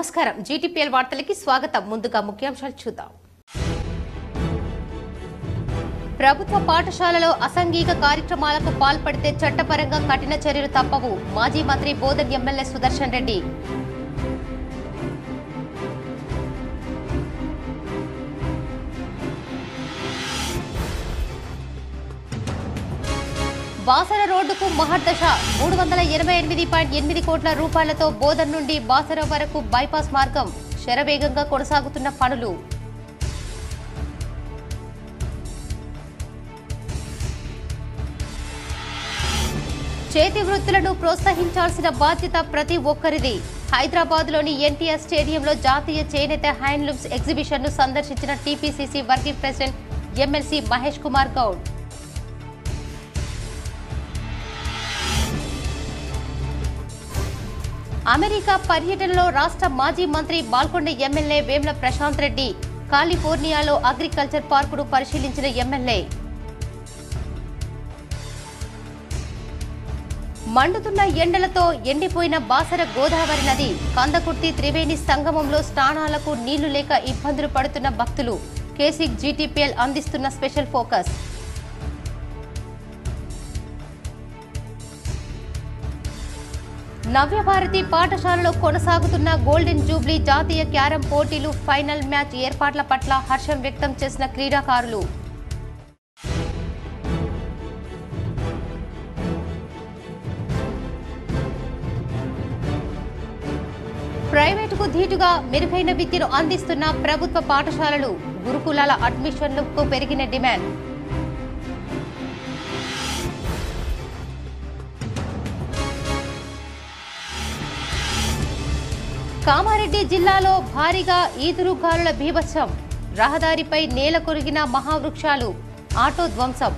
నమస్కారం జీటీపీఎల్ వార్తలకి స్వాగతం ముందుగా ముఖ్యాంశాలు చూద్దాం ప్రభుత్వ పాఠశాలలో అసంఘిక కార్యక్రమాలకు పాల్పడితే చట్టపరంగా కఠిన చర్యలు తప్పవు మాజీ మంత్రి బోధన్ ఎమ్మెల్యే సుదర్శన్ రెడ్డి బాసర రోడ్డుకు మహర్దశ మూడు వందల ఎనభై ఎనిమిది పాయింట్ ఎనిమిది కోట్ల రూపాయలతో బోధన్ నుండి బాసర వరకు బైపాస్ మార్గం శరవేగంగా కొనసాగుతున్న పనులు చేతి వృత్తులను ప్రోత్సహించాల్సిన బాధ్యత ప్రతి ఒక్కరిది హైదరాబాద్ లోని ఎన్టీఆర్ స్టేడియంలో జాతీయ చేనేత హ్యాండ్లూమ్స్ ఎగ్జిబిషన్ ను సందర్శించిన TPCC working president MLC Mahesh Kumar Goud America పర్యటనలో రాష్ట్ర మాజీ మంత్రి బాల్కొండ ఎమ్మెల్యే వేముల ప్రశాంత్ రెడ్డి కాలిఫోర్నియాలో అగ్రికల్చర్ పార్కును పరిశీలించిన ఎమ్మెల్యే మండుతున్న ఎండలతో ఎండిపోయిన బాసర గోదావరి నది కందకుర్తి త్రివేణి సంగమంలో స్నానాలకు నీళ్లు లేక ఇబ్బందులు పడుతున్న భక్తులు కేసిక్ జీటీపీఎల్ అందిస్తున్న స్పెషల్ ఫోకస్ నవ్యభారతి పాఠశాలలో కొనసాగుతున్న గోల్డెన్ జూబ్లీ జాతీయ క్యారం పోటీలు ఫైనల్ మ్యాచ్ ఏర్పాట్ల పట్ల హర్షం వ్యక్తం చేసిన క్రీడాకారులు ప్రైవేటుకు ధీటుగా మెరుగైన విద్యను అందిస్తున్న ప్రభుత్వ పాఠశాలలు గురుకులాల అడ్మిషన్లకు పెరిగిన డిమాండ్ కామారెడ్డి జిల్లాలో భారీగా ఈదురుగాలుల బీభత్సం రహదారిపై నేల కొరిగిన మహావృక్షాలు ఆటో ధ్వంసం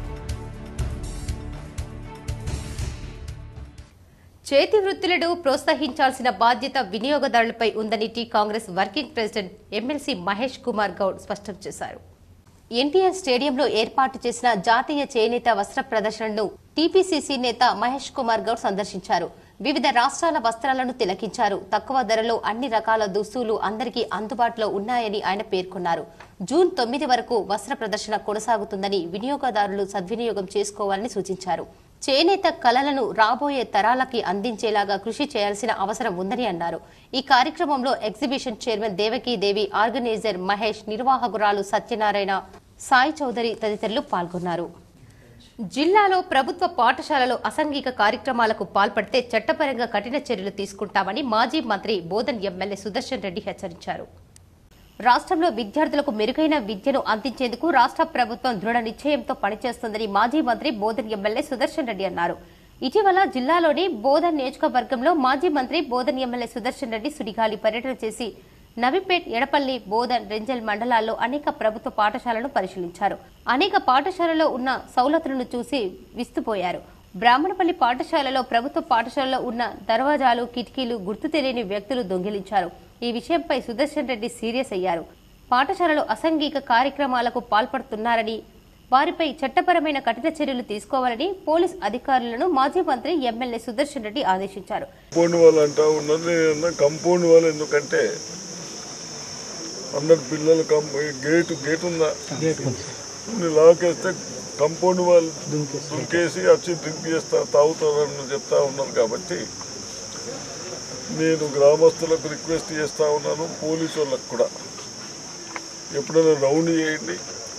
చేతి వృత్తులను ప్రోత్సహించాల్సిన బాధ్యత వినియోగదారులపై ఉందని T Congress working president MLC Mahesh Kumar Goud స్పష్టం చేశారు ఎన్టీఆర్ స్టేడియంలో ఏర్పాటు చేసిన జాతీయ చేనేత వస్త్ర ప్రదర్శనను టీపీసీసీ నేత మహేష్ కుమార్ గౌడ్ సందర్శించారు వివిధ రాష్ట్రాల వస్త్రాలను తిలకించారు తక్కువ ధరలో అన్ని రకాల దుస్తులు అందరికీ అందుబాటులో ఉన్నాయని ఆయన పేర్కొన్నారు జూన్ తొమ్మిది వరకు వస్త్ర ప్రదర్శన కొనసాగుతుందని వినియోగదారులు సద్వినియోగం చేసుకోవాలని సూచించారు చేనేత కళలను రాబోయే తరాలకి అందించేలాగా కృషి చేయాల్సిన అవసరం ఉందని అన్నారు ఈ కార్యక్రమంలో exhibition chairman Devakidevi organiser Mahesh నిర్వాహకురాలు సత్యనారాయణ సాయి చౌదరి తదితరులు పాల్గొన్నారు జిల్లాలో ప్రభుత్వ పాఠశాలలో అసంఘిక కార్యక్రమాలకు పాల్పడితే చట్టపరంగా కఠిన చర్యలు తీసుకుంటామని మాజీ మంత్రి బోధన్ ఎమ్మెల్యే సుదర్శన్ రెడ్డి హెచ్చరించారు రాష్ట్రంలో విద్యార్థులకు మెరుగైన విద్యను అందించేందుకు రాష్ట్ర ప్రభుత్వం దృఢ నిశ్చయంతో పనిచేస్తుందని మాజీ మంత్రి బోధన్ ఎమ్మెల్యే సుదర్శన్ రెడ్డి అన్నారు ఇటీవల జిల్లాలోని బోధన్ నియోజకవర్గంలో మాజీ మంత్రి బోధన్ ఎమ్మెల్యే సుదర్శన్ రెడ్డి సుడిగాలి పర్యటన చేసి నవిపేట్ ఎడపల్లి బోధన్ రెంజల్ మండలాల్లో అనేక ప్రభుత్వ పాఠశాలను పరిశీలించారు అనేక పాఠశాలలో ఉన్న సౌలతులను చూసి విస్తుపోయారు బ్రాహ్మణపల్లి పాఠశాలలో ప్రభుత్వ పాఠశాలలో ఉన్న దర్వాజాలు కిటికీలు గుర్తు తెలియని వ్యక్తులు దొంగిలించారు ఈ విషయంపై సుదర్శన్ రెడ్డి సీరియస్ అయ్యారు పాఠశాలలో అసంఘిక కార్యక్రమాలకు పాల్పడుతున్నారని వారిపై చట్టపరమైన కఠిన చర్యలు తీసుకోవాలని పోలీస్ అధికారులను మాజీ మంత్రి ఎమ్మెల్యే సుదర్శన్ రెడ్డి ఆదేశించారు కంపౌండ్ వాళ్ళు అంటా ఉన్నది నేనన్నా కంపౌండ్ వాళ్ళు ఎందుకంటే అందరు పిల్లలు కం గేటు గేట్ ఉందా నువ్వు లాకేస్తే కంపౌండ్ వాళ్ళు దుంకేసి వచ్చి డ్రింక్ చేస్తా తాగుతారని చెప్తా ఉన్నారు కాబట్టి నేను గ్రామస్తులకు రిక్వెస్ట్ చేస్తా ఉన్నాను పోలీసు వాళ్ళకు కూడా ఎప్పుడైనా రౌండ్ చేయండి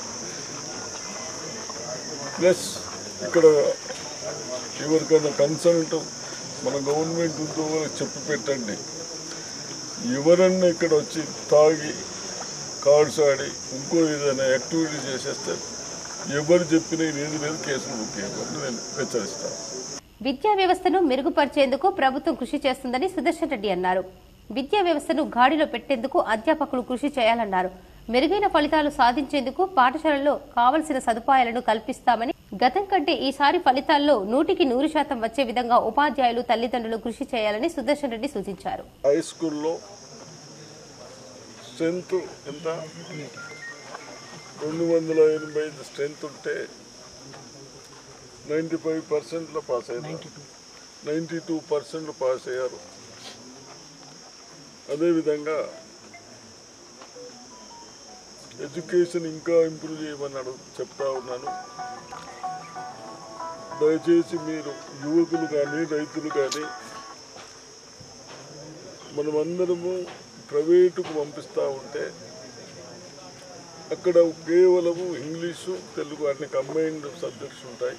ప్లస్ ఇక్కడ ఎవరికైనా కన్సల్ట్ మన గవర్నమెంట్ ఉద్యోగులకు చెప్పి పెట్టండి ఎవరన్నా ఇక్కడ వచ్చి తాగి కార్డ్స్ ఆడి ఇంకో ఏదైనా యాక్టివిటీ చేసేస్తే ఎవరు చెప్పినా ఏది లేదు కేసులు బుక్ చేయమని నేను హెచ్చరిస్తాను విద్యా వ్యవస్థను మెరుగుపరిచేందుకు ప్రభుత్వం కృషి చేస్తుందని సుదర్శన్ రెడ్డి అన్నారు విద్యా వ్యవస్థను గాడిలో పెట్టేందుకు అధ్యాపకులు కృషి చేయాలన్నారు మెరుగైన ఫలితాలు సాధించేందుకు పాఠశాలల్లో కావలసిన సదుపాయాలను కల్పిస్తామని గతం కంటే ఈసారి ఫలితాల్లో నూటికి నూరు శాతం వచ్చే విధంగా ఉపాధ్యాయులు తల్లిదండ్రులు కృషి చేయాలని సుదర్శన్ రెడ్డి సూచించారు హై స్కూల్లో స్ట్రెంత్ ఎంత రెండు వందల ఎనభై ఐదు స్ట్రెంత్ ఉంటే నైంటీ ఫైవ్ పర్సెంట్లో పాస్ అయ్యారు నైంటీ టూ పర్సెంట్ పాస్ అయ్యారు అదేవిధంగా ఎడ్యుకేషన్ ఇంకా ఇంప్రూవ్ చేయమని అడుగు చెప్తా ఉన్నాను దయచేసి మీరు యువకులు కానీ రైతులు కానీ మనమందరము ప్రైవేటుకు పంపిస్తూ ఉంటే అక్కడ కేవలము ఇంగ్లీషు తెలుగు అన్ని కంబైన్డ్ సబ్జెక్ట్స్ ఉంటాయి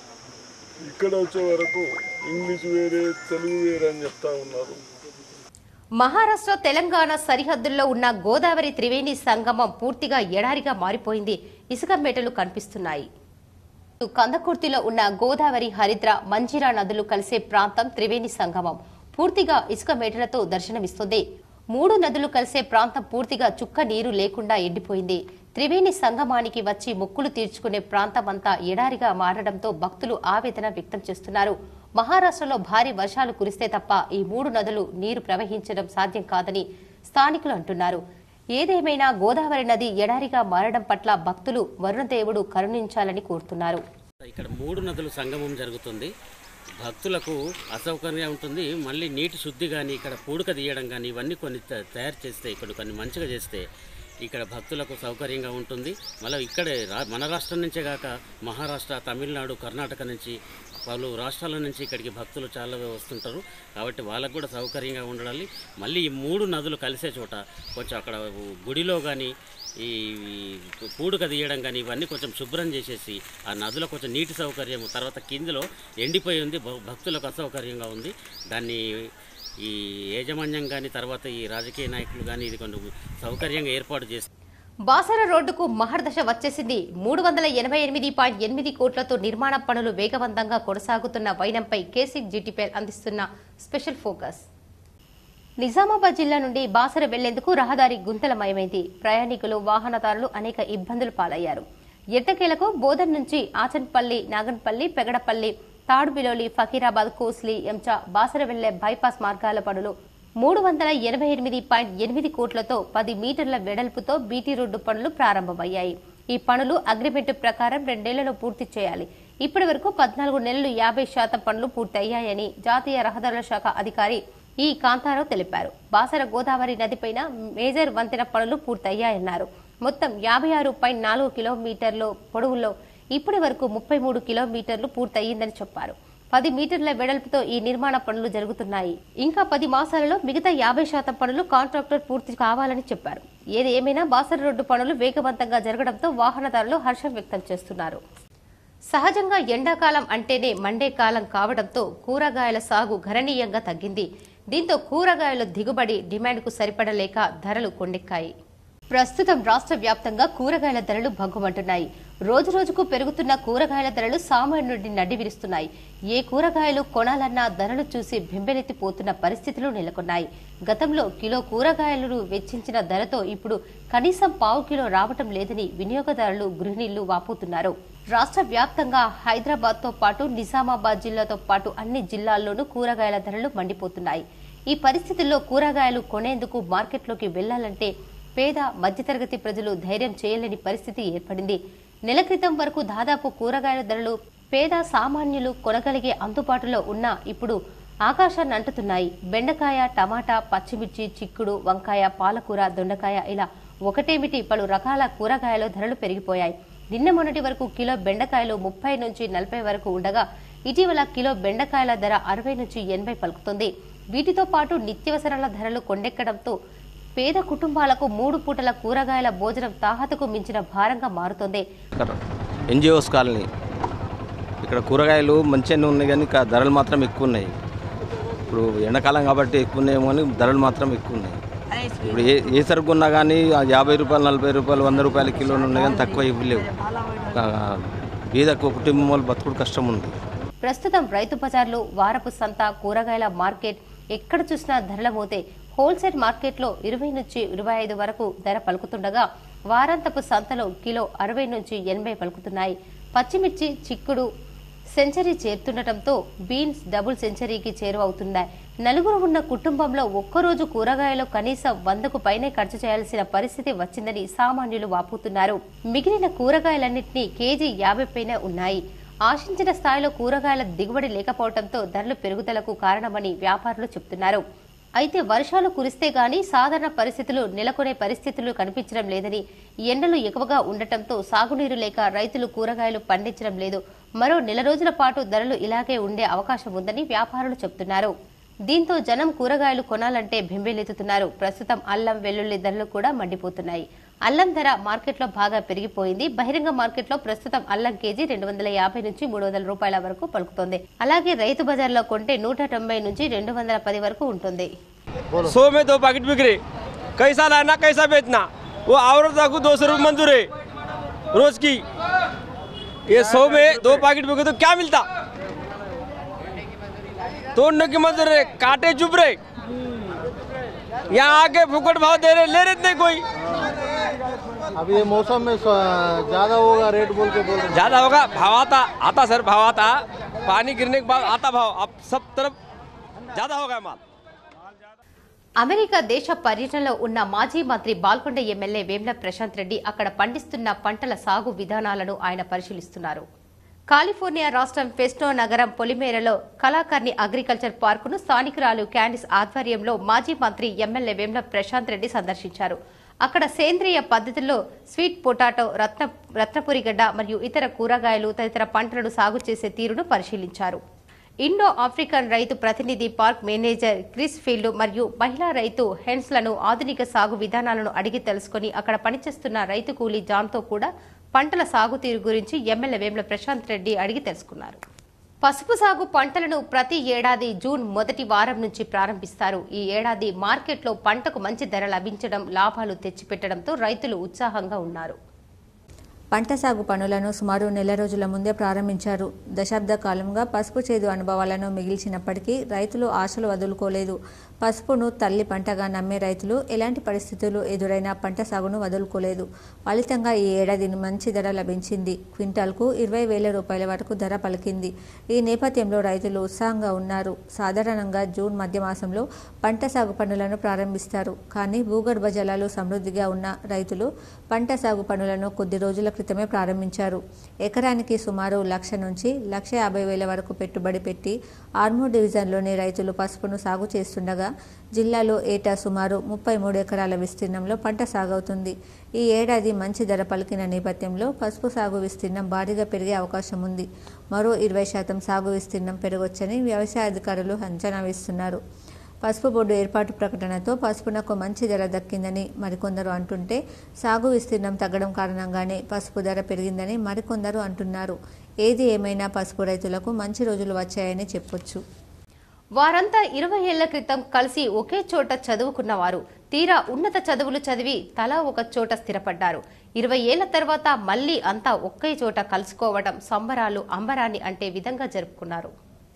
ఇక్కడ వచ్చే వరకు ఇంగ్లీష్ వేరే తెలుగు వేరే అని చెప్తా ఉన్నారు మహారాష్ట్ర తెలంగాణ సరిహద్దుల్లో ఉన్న గోదావరి త్రివేణి సంగమం పూర్తిగా ఎడారిగా మారిపోయింది ఇసుక మేటలు కనిపిస్తున్నాయి కందకుర్తిలో ఉన్న గోదావరి హరిద్ర మంజిరా నదులు కలిసే ప్రాంతం త్రివేణి సంగమం పూర్తిగా ఇసుక మేటలతో దర్శనమిస్తుంది మూడు నదులు కలిసే ప్రాంతం పూర్తిగా చుక్క నీరు లేకుండా ఎండిపోయింది త్రివేణి సంగమానికి వచ్చి మొక్కులు తీర్చుకునే ప్రాంతమంతా ఎడారిగా మారడంతో భక్తులు ఆవేదన వ్యక్తం చేస్తున్నారు మహారాష్ట్రలో భారీ వర్షాలు కురిస్తే తప్ప ఈ మూడు నదులు నీరు ప్రవహించడం సాధ్యం కాదని స్థానికులు అంటున్నారు ఏదేమైనా గోదావరి నది ఎడారిగా మారడం పట్ల భక్తులు వరుణదేవుడు కరుణించాలని కోరుతున్నారు ఇక్కడ మూడు నదులు సంగమం జరుగుతుంది భక్తులకు అసౌకర్యంగా ఉంటుంది మళ్ళీ నీటి శుద్ధి కానీ ఇక్కడ పూడక తీయడం కానీ ఇవన్నీ కొన్ని త- తయారు చేస్తే ఇక్కడ కొన్ని మంచిగా చేస్తే ఇక్కడ భక్తులకు సౌకర్యంగా ఉంటుంది మళ్ళీ ఇక్కడే రా మన రాష్ట్రం నుంచే కాక మహారాష్ట్ర తమిళనాడు కర్ణాటక నుంచి పలు రాష్ట్రాల నుంచి ఇక్కడికి భక్తులు చాలా వస్తుంటారు కాబట్టి వాళ్ళకు కూడా సౌకర్యంగా ఉండాలి మళ్ళీ ఈ మూడు నదులు కలిసే చోట కొంచెం అక్కడ గుడిలో కానీ ఈ పూడుక తీయడం కానీ ఇవన్నీ కొంచెం శుభ్రం చేసేసి ఆ నదులో కొంచెం నీటి సౌకర్యం తర్వాత కిందలో ఎండిపోయి ఉంది భ- భక్తులకు అసౌకర్యంగా ఉంది దాన్ని ఈ యాజమాన్యం కానీ తర్వాత ఈ రాజకీయ నాయకులు కానీ ఇది కొంచెం సౌకర్యంగా ఏర్పాటు చేసి బాసర రోడ్డుకు మహర్దశ వచ్చేసింది మూడు వందల ఎనభై ఎనిమిది పాయింట్ ఎనిమిది కోట్లతో నిర్మాణ పనులు వేగవంతంగా కొనసాగుతున్న వైనంపై కేసీ జీటీపీ అందిస్తున్న స్పెషల్ ఫోకస్ నిజామాబాద్ జిల్లా నుండి బాసర వెళ్లేందుకు రహదారి గుంతలమయమైంది ప్రయాణికులు వాహనదారులు అనేక ఇబ్బందులు పాలయ్యారు ఎట్టకేలకు బోధన్ నుంచి ఆచన్పల్లి నాగన్పల్లి పెగడపల్లి తాడుబిలోలి ఫకీరాబాద్ కోస్లీ ఎంచా బాసర వెళ్లే బైపాస్ మార్గాల పనులు మూడు వందల ఎనభై ఎనిమిది పాయింట్ ఎనిమిది కోట్లతో పది మీటర్ల వెడల్పుతో బీటీ రోడ్డు పనులు ప్రారంభమయ్యాయి ఈ పనులు అగ్రిమెంట్ ప్రకారం రెండేళ్లలో పూర్తి చేయాలి ఇప్పటి వరకు పద్నాలుగు నెలలు యాభై శాతం పనులు పూర్తయ్యాయని జాతీయ రహదారుల శాఖ అధికారి ఈ కాంతారావు తెలిపారు బాసర గోదావరి నదిపైన మేజర్ వంతెన పనులు పూర్తయ్యాయన్నారు మొత్తం యాభై ఆరు పాయింట్ నాలుగు కిలోమీటర్ల పొడవులో ఇప్పటి వరకు ముప్పై మూడు కిలోమీటర్లు పూర్తయిందని చెప్పారు పది మీటర్ల వెడల్పుతో ఈ నిర్మాణ పనులు జరుగుతున్నాయి ఇంకా పది మాసాలలో మిగతా యాభై శాతం పనులు కాంట్రాక్టర్ పూర్తి కావాలని చెప్పారు ఏది ఏమైనా బాసర రోడ్డు పనులు వేగవంతంగా జరగడంతో వాహనదారులు హర్షం వ్యక్తం చేస్తున్నారు సహజంగా ఎండాకాలం అంటేనే మండే కాలం కావడంతో కూరగాయల సాగు గణనీయంగా తగ్గింది దీంతో కూరగాయల దిగుబడి డిమాండ్కు సరిపడలేక ధరలు కొండెక్కాయి ప్రస్తుతం రాష్ట్ర వ్యాప్తంగా కూరగాయల ధరలు భగ్గుమంటున్నాయి రోజు రోజుకు పెరుగుతున్న కూరగాయల ధరలు సామాన్యుడిని నడ్డివిరుస్తున్నాయి ఏ కూరగాయలు కొనాలన్నా ధరలు చూసి బెంబెలెత్తిపోతున్న పరిస్థితులు నెలకొన్నాయి గతంలో కిలో కూరగాయలను వెచ్చించిన ధరతో ఇప్పుడు కనీసం పావు కిలో రావటం లేదని వినియోగదారులు గృహిణీళ్లు వాపోతున్నారు రాష్ట్ర వ్యాప్తంగా హైదరాబాద్ తో పాటు నిజామాబాద్ జిల్లాతో పాటు అన్ని జిల్లాల్లోనూ కూరగాయల ధరలు మండిపోతున్నాయి ఈ పరిస్థితుల్లో కూరగాయలు కొనేందుకు మార్కెట్లోకి వెళ్లాలంటే పేద మధ్యతరగతి ప్రజలు ధైర్యం చేయలేని పరిస్థితి ఏర్పడింది నెల క్రితం వరకు దాదాపు కూరగాయల ధరలు పేద సామాన్యులు కొనగలిగే అందుబాటులో ఉన్నా ఇప్పుడు ఆకాశాన్ని అంటుతున్నాయి బెండకాయ టమాటా పచ్చిమిర్చి చిక్కుడు వంకాయ పాలకూర దొండకాయ ఇలా ఒకటేమిటి పలు రకాల కూరగాయల ధరలు పెరిగిపోయాయి నిన్న మొన్నటి వరకు కిలో బెండకాయలు ముప్పై నుంచి నలభై వరకు ఉండగా ఇటీవల కిలో బెండకాయల ధర అరవై నుంచి ఎనభై పలుకుతుంది వీటితో పాటు నిత్యావసరాల ధరలు కొండెక్కడంతో పేద కుటుంబాలకు మూడు పూటల కూరగాయల భోజనం తాహతకు మించిన భారంగా మారుతోంది ఇక్కడ ఎన్జిఓస్ కాలనీ ఇక్కడ కూరగాయలు మంచిగానే ఉన్నాయి కానీ కా- ధరలు మాత్రం ఎక్కువ ఉన్నాయి ఇప్పుడు ఎండాకాలం కాబట్టి ఎక్కువ ఉన్నాయేమో కానీ ధరలు మాత్రం ఎక్కువ ఉన్నాయి ఇప్పుడు ఏ ఏ సరుకు ఉన్నా కానీ ఆ యాభై రూపాయలు నలభై రూపాయలు వంద రూపాయల కిలోలు ఉన్నాయి కానీ తక్కువ ఇవ్వలేవు బీద కుటుంబం వాళ్ళు బతుకుడు కష్టం ఉంది ప్రస్తుతం రైతు బజార్లు వారపు సంత కూరగాయల మార్కెట్ ఎక్కడ చూసినా ధరల మోతే హోల్సేల్ మార్కెట్లో ఇరవై నుంచి ఇరవై ఐదు వరకు ధర పలుకుతుండగా వారాంతపు సంతలో కిలో అరవై నుంచి ఎనభై పలుకుతున్నాయి పచ్చిమిర్చి చిక్కుడు సెంచరీ చేరుతుండటంతో బీన్స్ డబుల్ సెంచరీకి చేరువవుతున్నాయి నలుగురు ఉన్న కుటుంబంలో ఒక్కరోజు కూరగాయలు కనీసం వందకు పైనే ఖర్చు చేయాల్సిన పరిస్థితి వచ్చిందని సామాన్యులు వాపోతున్నారు మిగిలిన కూరగాయలన్నింటినీ కేజీ యాభై పైన ఉన్నాయి ఆశించిన స్థాయిలో కూరగాయల దిగుబడి లేకపోవడంతో ధరలు పెరుగుదలకు కారణమని వ్యాపారులు చెబుతున్నారు అయితే వర్షాలు కురిస్తే గాని సాధారణ పరిస్థితులు నెలకొనే పరిస్థితులు కనిపించడం లేదని ఎండలు ఎక్కువగా ఉండటంతో సాగునీరు లేక రైతులు కూరగాయలు పండించడం లేదు మరో నెల రోజుల పాటు ధరలు ఇలాగే ఉండే అవకాశం ఉందని వ్యాపారులు చెబుతున్నారు దీంతో జనం కూరగాయలు కొనాలంటే బెంబేలెత్తుతున్నారు ప్రస్తుతం అల్లం వెల్లుల్లి ధరలు కూడా మండిపోతున్నాయి అల్లం ధర మార్కెట్లో బాగా పెరిగిపోయింది బహిరంగ మార్కెట్లో ప్రస్తుతం అల్లం కేజీ రెండు వందల యాభై నుంచి మూడు వందల రూపాయల వరకు పలుకుతోంది అలాగే రైతు బజార్లో కొంటే నూట తొంభై నుంచి రెండు వందల పది వరకు ఉంటుంది सौ में दो पैकेट बिक रहे कैसा लाना कैसा बेचना वो औरत को दो सौ रुपये मंजूर है रोज की ये सौ में दो पैकेट बिके तो क्या मिलता तोड़ने की मंजूर है काटे चुप रहे यहाँ आके फुकट भाव दे रहे ले रहे नहीं कोई अब ये मौसम में स- ज्यादा होगा रेट बोल के बोल रहे हैं। ज़्यादा होगा भाव आता आता सर भाव आता पानी गिरने के बाद आता भाव अब सब तरफ ज़्यादा होगा माल అమెరికా దేశ పర్యటనలో ఉన్న మాజీ మంత్రి బాల్కొండ ఎమ్మెల్యే వేమ్ల ప్రశాంత్ రెడ్డి అక్కడ పండిస్తున్న పంటల సాగు విధానాలను ఆయన పరిశీలిస్తున్నారు కాలిఫోర్నియా రాష్ట్రం ఫెస్టో నగరం పొలిమేరలో కళాకర్ణి అగ్రికల్చర్ పార్కును స్థానికురాలు క్యాండిస్ ఆధ్వర్యంలో మాజీ మంత్రి ఎమ్మెల్యే వేమ్ల ప్రశాంత్ రెడ్డి సందర్శించారు అక్కడ సేంద్రియ పద్ధతిలో స్వీట్ పొటాటో రత్న రత్నపురిగడ్డ మరియు ఇతర కూరగాయలు తదితర పంటలను సాగు చేసే తీరును పరిశీలించారు ఇండో ఆఫ్రికన్ రైతు ప్రతినిధి పార్క్ మేనేజర్ క్రిస్ ఫీల్డ్ మరియు మహిళా రైతు హెన్స్లను ఆధునిక సాగు విధానాలను అడిగి తెలుసుకుని అక్కడ పనిచేస్తున్న రైతు కూలీ జాన్తో కూడా పంటల సాగు తీరు గురించి ఎమ్మెల్యే వేముల ప్రశాంత్ రెడ్డి అడిగి తెలుసుకున్నారు పసుపు సాగు పంటలను ప్రతి ఏడాది జూన్ మొదటి వారం నుంచి ప్రారంభిస్తారు ఈ ఏడాది మార్కెట్లో పంటకు మంచి ధర లభించడం లాభాలు తెచ్చిపెట్టడంతో రైతులు ఉత్సాహంగా ఉన్నారు పంట సాగు పనులను సుమారు నెల రోజుల ముందే ప్రారంభించారు దశాబ్ద కాలంగా పసుపు చేదు అనుభవాలను మిగిల్చినప్పటికీ రైతులు ఆశలు వదులుకోలేదు పసుపును తల్లి పంటగా నమ్మే రైతులు ఎలాంటి పరిస్థితులు ఎదురైనా పంట సాగును వదులుకోలేదు ఫలితంగా ఈ ఏడాది మంచి ధర లభించింది క్వింటాల్కు ఇరవై వేల రూపాయల వరకు ధర పలికింది ఈ నేపథ్యంలో రైతులు ఉత్సాహంగా ఉన్నారు సాధారణంగా జూన్ మధ్య మాసంలో పంట సాగు పనులను ప్రారంభిస్తారు కానీ భూగర్భ జలాలు సమృద్ధిగా ఉన్న రైతులు పంట సాగు పనులను కొద్ది రోజుల క్రితమే ప్రారంభించారు ఎకరానికి సుమారు లక్ష నుంచి లక్ష యాభై వేల వరకు పెట్టుబడి పెట్టి ఆర్మూర్ డివిజన్లోని రైతులు పసుపును సాగు చేస్తుండగా జిల్లాలో ఏటా సుమారు ముప్పై మూడు ఎకరాల విస్తీర్ణంలో పంట సాగవుతుంది ఈ ఏడాది మంచి ధర పలికిన నేపథ్యంలో పసుపు సాగు విస్తీర్ణం భారీగా పెరిగే అవకాశం ఉంది మరో ఇరవై శాతం సాగు విస్తీర్ణం పెరగొచ్చని వ్యవసాయ అధికారులు అంచనా వేస్తున్నారు పసుపు బోర్డు ఏర్పాటు ప్రకటనతో పసుపునకు మంచి ధర దక్కిందని మరికొందరు అంటుంటే సాగు విస్తీర్ణం తగ్గడం కారణంగానే పసుపు ధర పెరిగిందని మరికొందరు అంటున్నారు ఏది ఏమైనా పసుపు రైతులకు మంచి రోజులు వచ్చాయని చెప్పొచ్చు వారంతా ఇరవై ఏళ్ల క్రితం కలిసి ఒకే చోట చదువుకున్నవారు తీరా ఉన్నత చదువులు చదివి తలా ఒక చోట స్థిరపడ్డారు ఇరవై ఏళ్ల తర్వాత మళ్లీ అంతా ఒకే చోట కలుసుకోవడం సంబరాలు అంబరాన్ని అంటే విధంగా జరుపుకున్నారు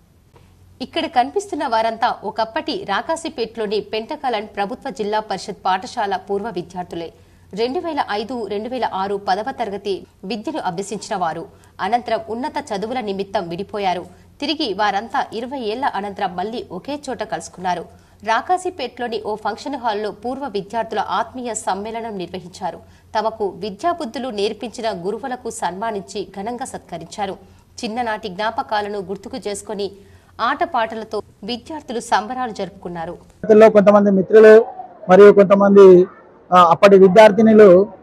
ఇక్కడ కనిపిస్తున్న వారంతా ఒకప్పటి రాకాసిపేట్లోని పెంటకలన్ ప్రభుత్వ జిల్లా పరిషత్ పాఠశాల పూర్వ విద్యార్థులే రెండు వేల ఐదు రెండు వేల ఆరు పదవ తరగతి విద్యను అభ్యసించిన వారు అనంతరం ఉన్నత చదువుల నిమిత్తం విడిపోయారు తిరిగి వారంతా ఇరవై ఏళ్ల అనంతరం మళ్లీ ఒకే చోట కలుసుకున్నారు రాకాసిపేట్లోని ఓ ఫంక్షన్ హాల్లో పూర్వ విద్యార్థుల ఆత్మీయ సమ్మేళనం నిర్వహించారు తమకు విద్యాబుద్ధులు నేర్పించిన గురువులకు సన్మానించి ఘనంగా సత్కరించారు చిన్ననాటి జ్ఞాపకాలను గుర్తుకు చేసుకుని ఆటపాటలతో విద్యార్థులు సంబరాలు జరుపుకున్నారు విద్యార్థుల్లో కొంతమంది మిత్రులు మరియు కొంతమంది ఆ, అప్పటి విద్యార్థినులు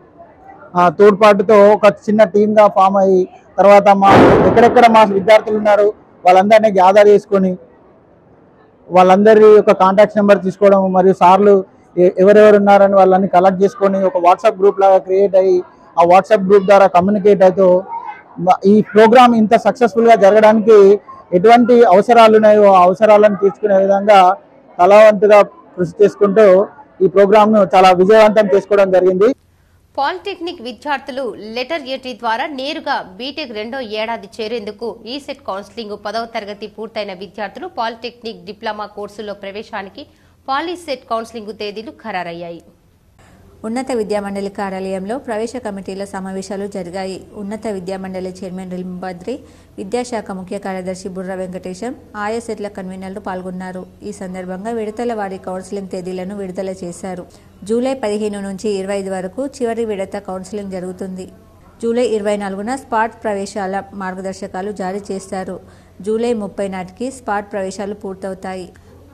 ఆ, తోడ్పాటుతో ఒక చిన్న టీమ్ గా ఫామ్ అయ్యి తర్వాత మా ఎక్కడెక్కడ మా విద్యార్థులు ఉన్నారు వాళ్ళందరినీ గ్యాదర్ చేసుకొని వాళ్ళందరి యొక్క కాంటాక్ట్ నెంబర్ తీసుకోవడం మరియు సార్లు ఎ- ఎవరెవరు ఉన్నారని వాళ్ళని కలెక్ట్ చేసుకొని ఒక వాట్సాప్ గ్రూప్ లాగా క్రియేట్ అయ్యి ఆ వాట్సాప్ గ్రూప్ ద్వారా కమ్యూనికేట్ అవుతూ మ- ఈ ప్రోగ్రామ్ ఇంత సక్సెస్ఫుల్ గా జరగడానికి ఎటువంటి అవసరాలు ఉన్నాయో ఆ అవసరాలను తీర్చుకునే విధంగా కళావంతుగా కృషి చేసుకుంటూ ఈ ప్రోగ్రామ్ ను చాలా విజయవంతం చేసుకోవడం జరిగింది పాలిటెక్నిక్ విద్యార్థులు లెటర్ ఏటీ ద్వారా నేరుగా బీటెక్ రెండో ఏడాది చేరేందుకు ఈ సెట్ కౌన్సిలింగ్ పదవ తరగతి పూర్తయిన విద్యార్థులు పాలిటెక్నిక్ డిప్లొమా కోర్సులో ప్రవేశానికి పాలీసెట్ కౌన్సిలింగ్ తేదీలు ఖరారయ్యాయి ఉన్నత విద్యామండలి కార్యాలయంలో ప్రవేశ కమిటీల సమావేశాలు జరిగాయి ఉన్నత విద్యామండలి చైర్మన్ రిల్బద్రి విద్యాశాఖ ముఖ్య కార్యదర్శి బుర్ర వెంకటేశం ఆయా సెట్ల కన్వీనర్లు పాల్గొన్నారు ఈ సందర్భంగా విడతల వారి కౌన్సిలింగ్ తేదీలను విడుదల చేశారు జూలై పదిహేను నుంచి ఇరవై ఐదు వరకు చివరి విడత కౌన్సిలింగ్ జరుగుతుంది జూలై ఇరవై నాలుగున స్పాట్ ప్రవేశాల మార్గదర్శకాలు జారీ చేస్తారు జూలై ముప్పై నాటికి స్పాట్ ప్రవేశాలు పూర్తవుతాయి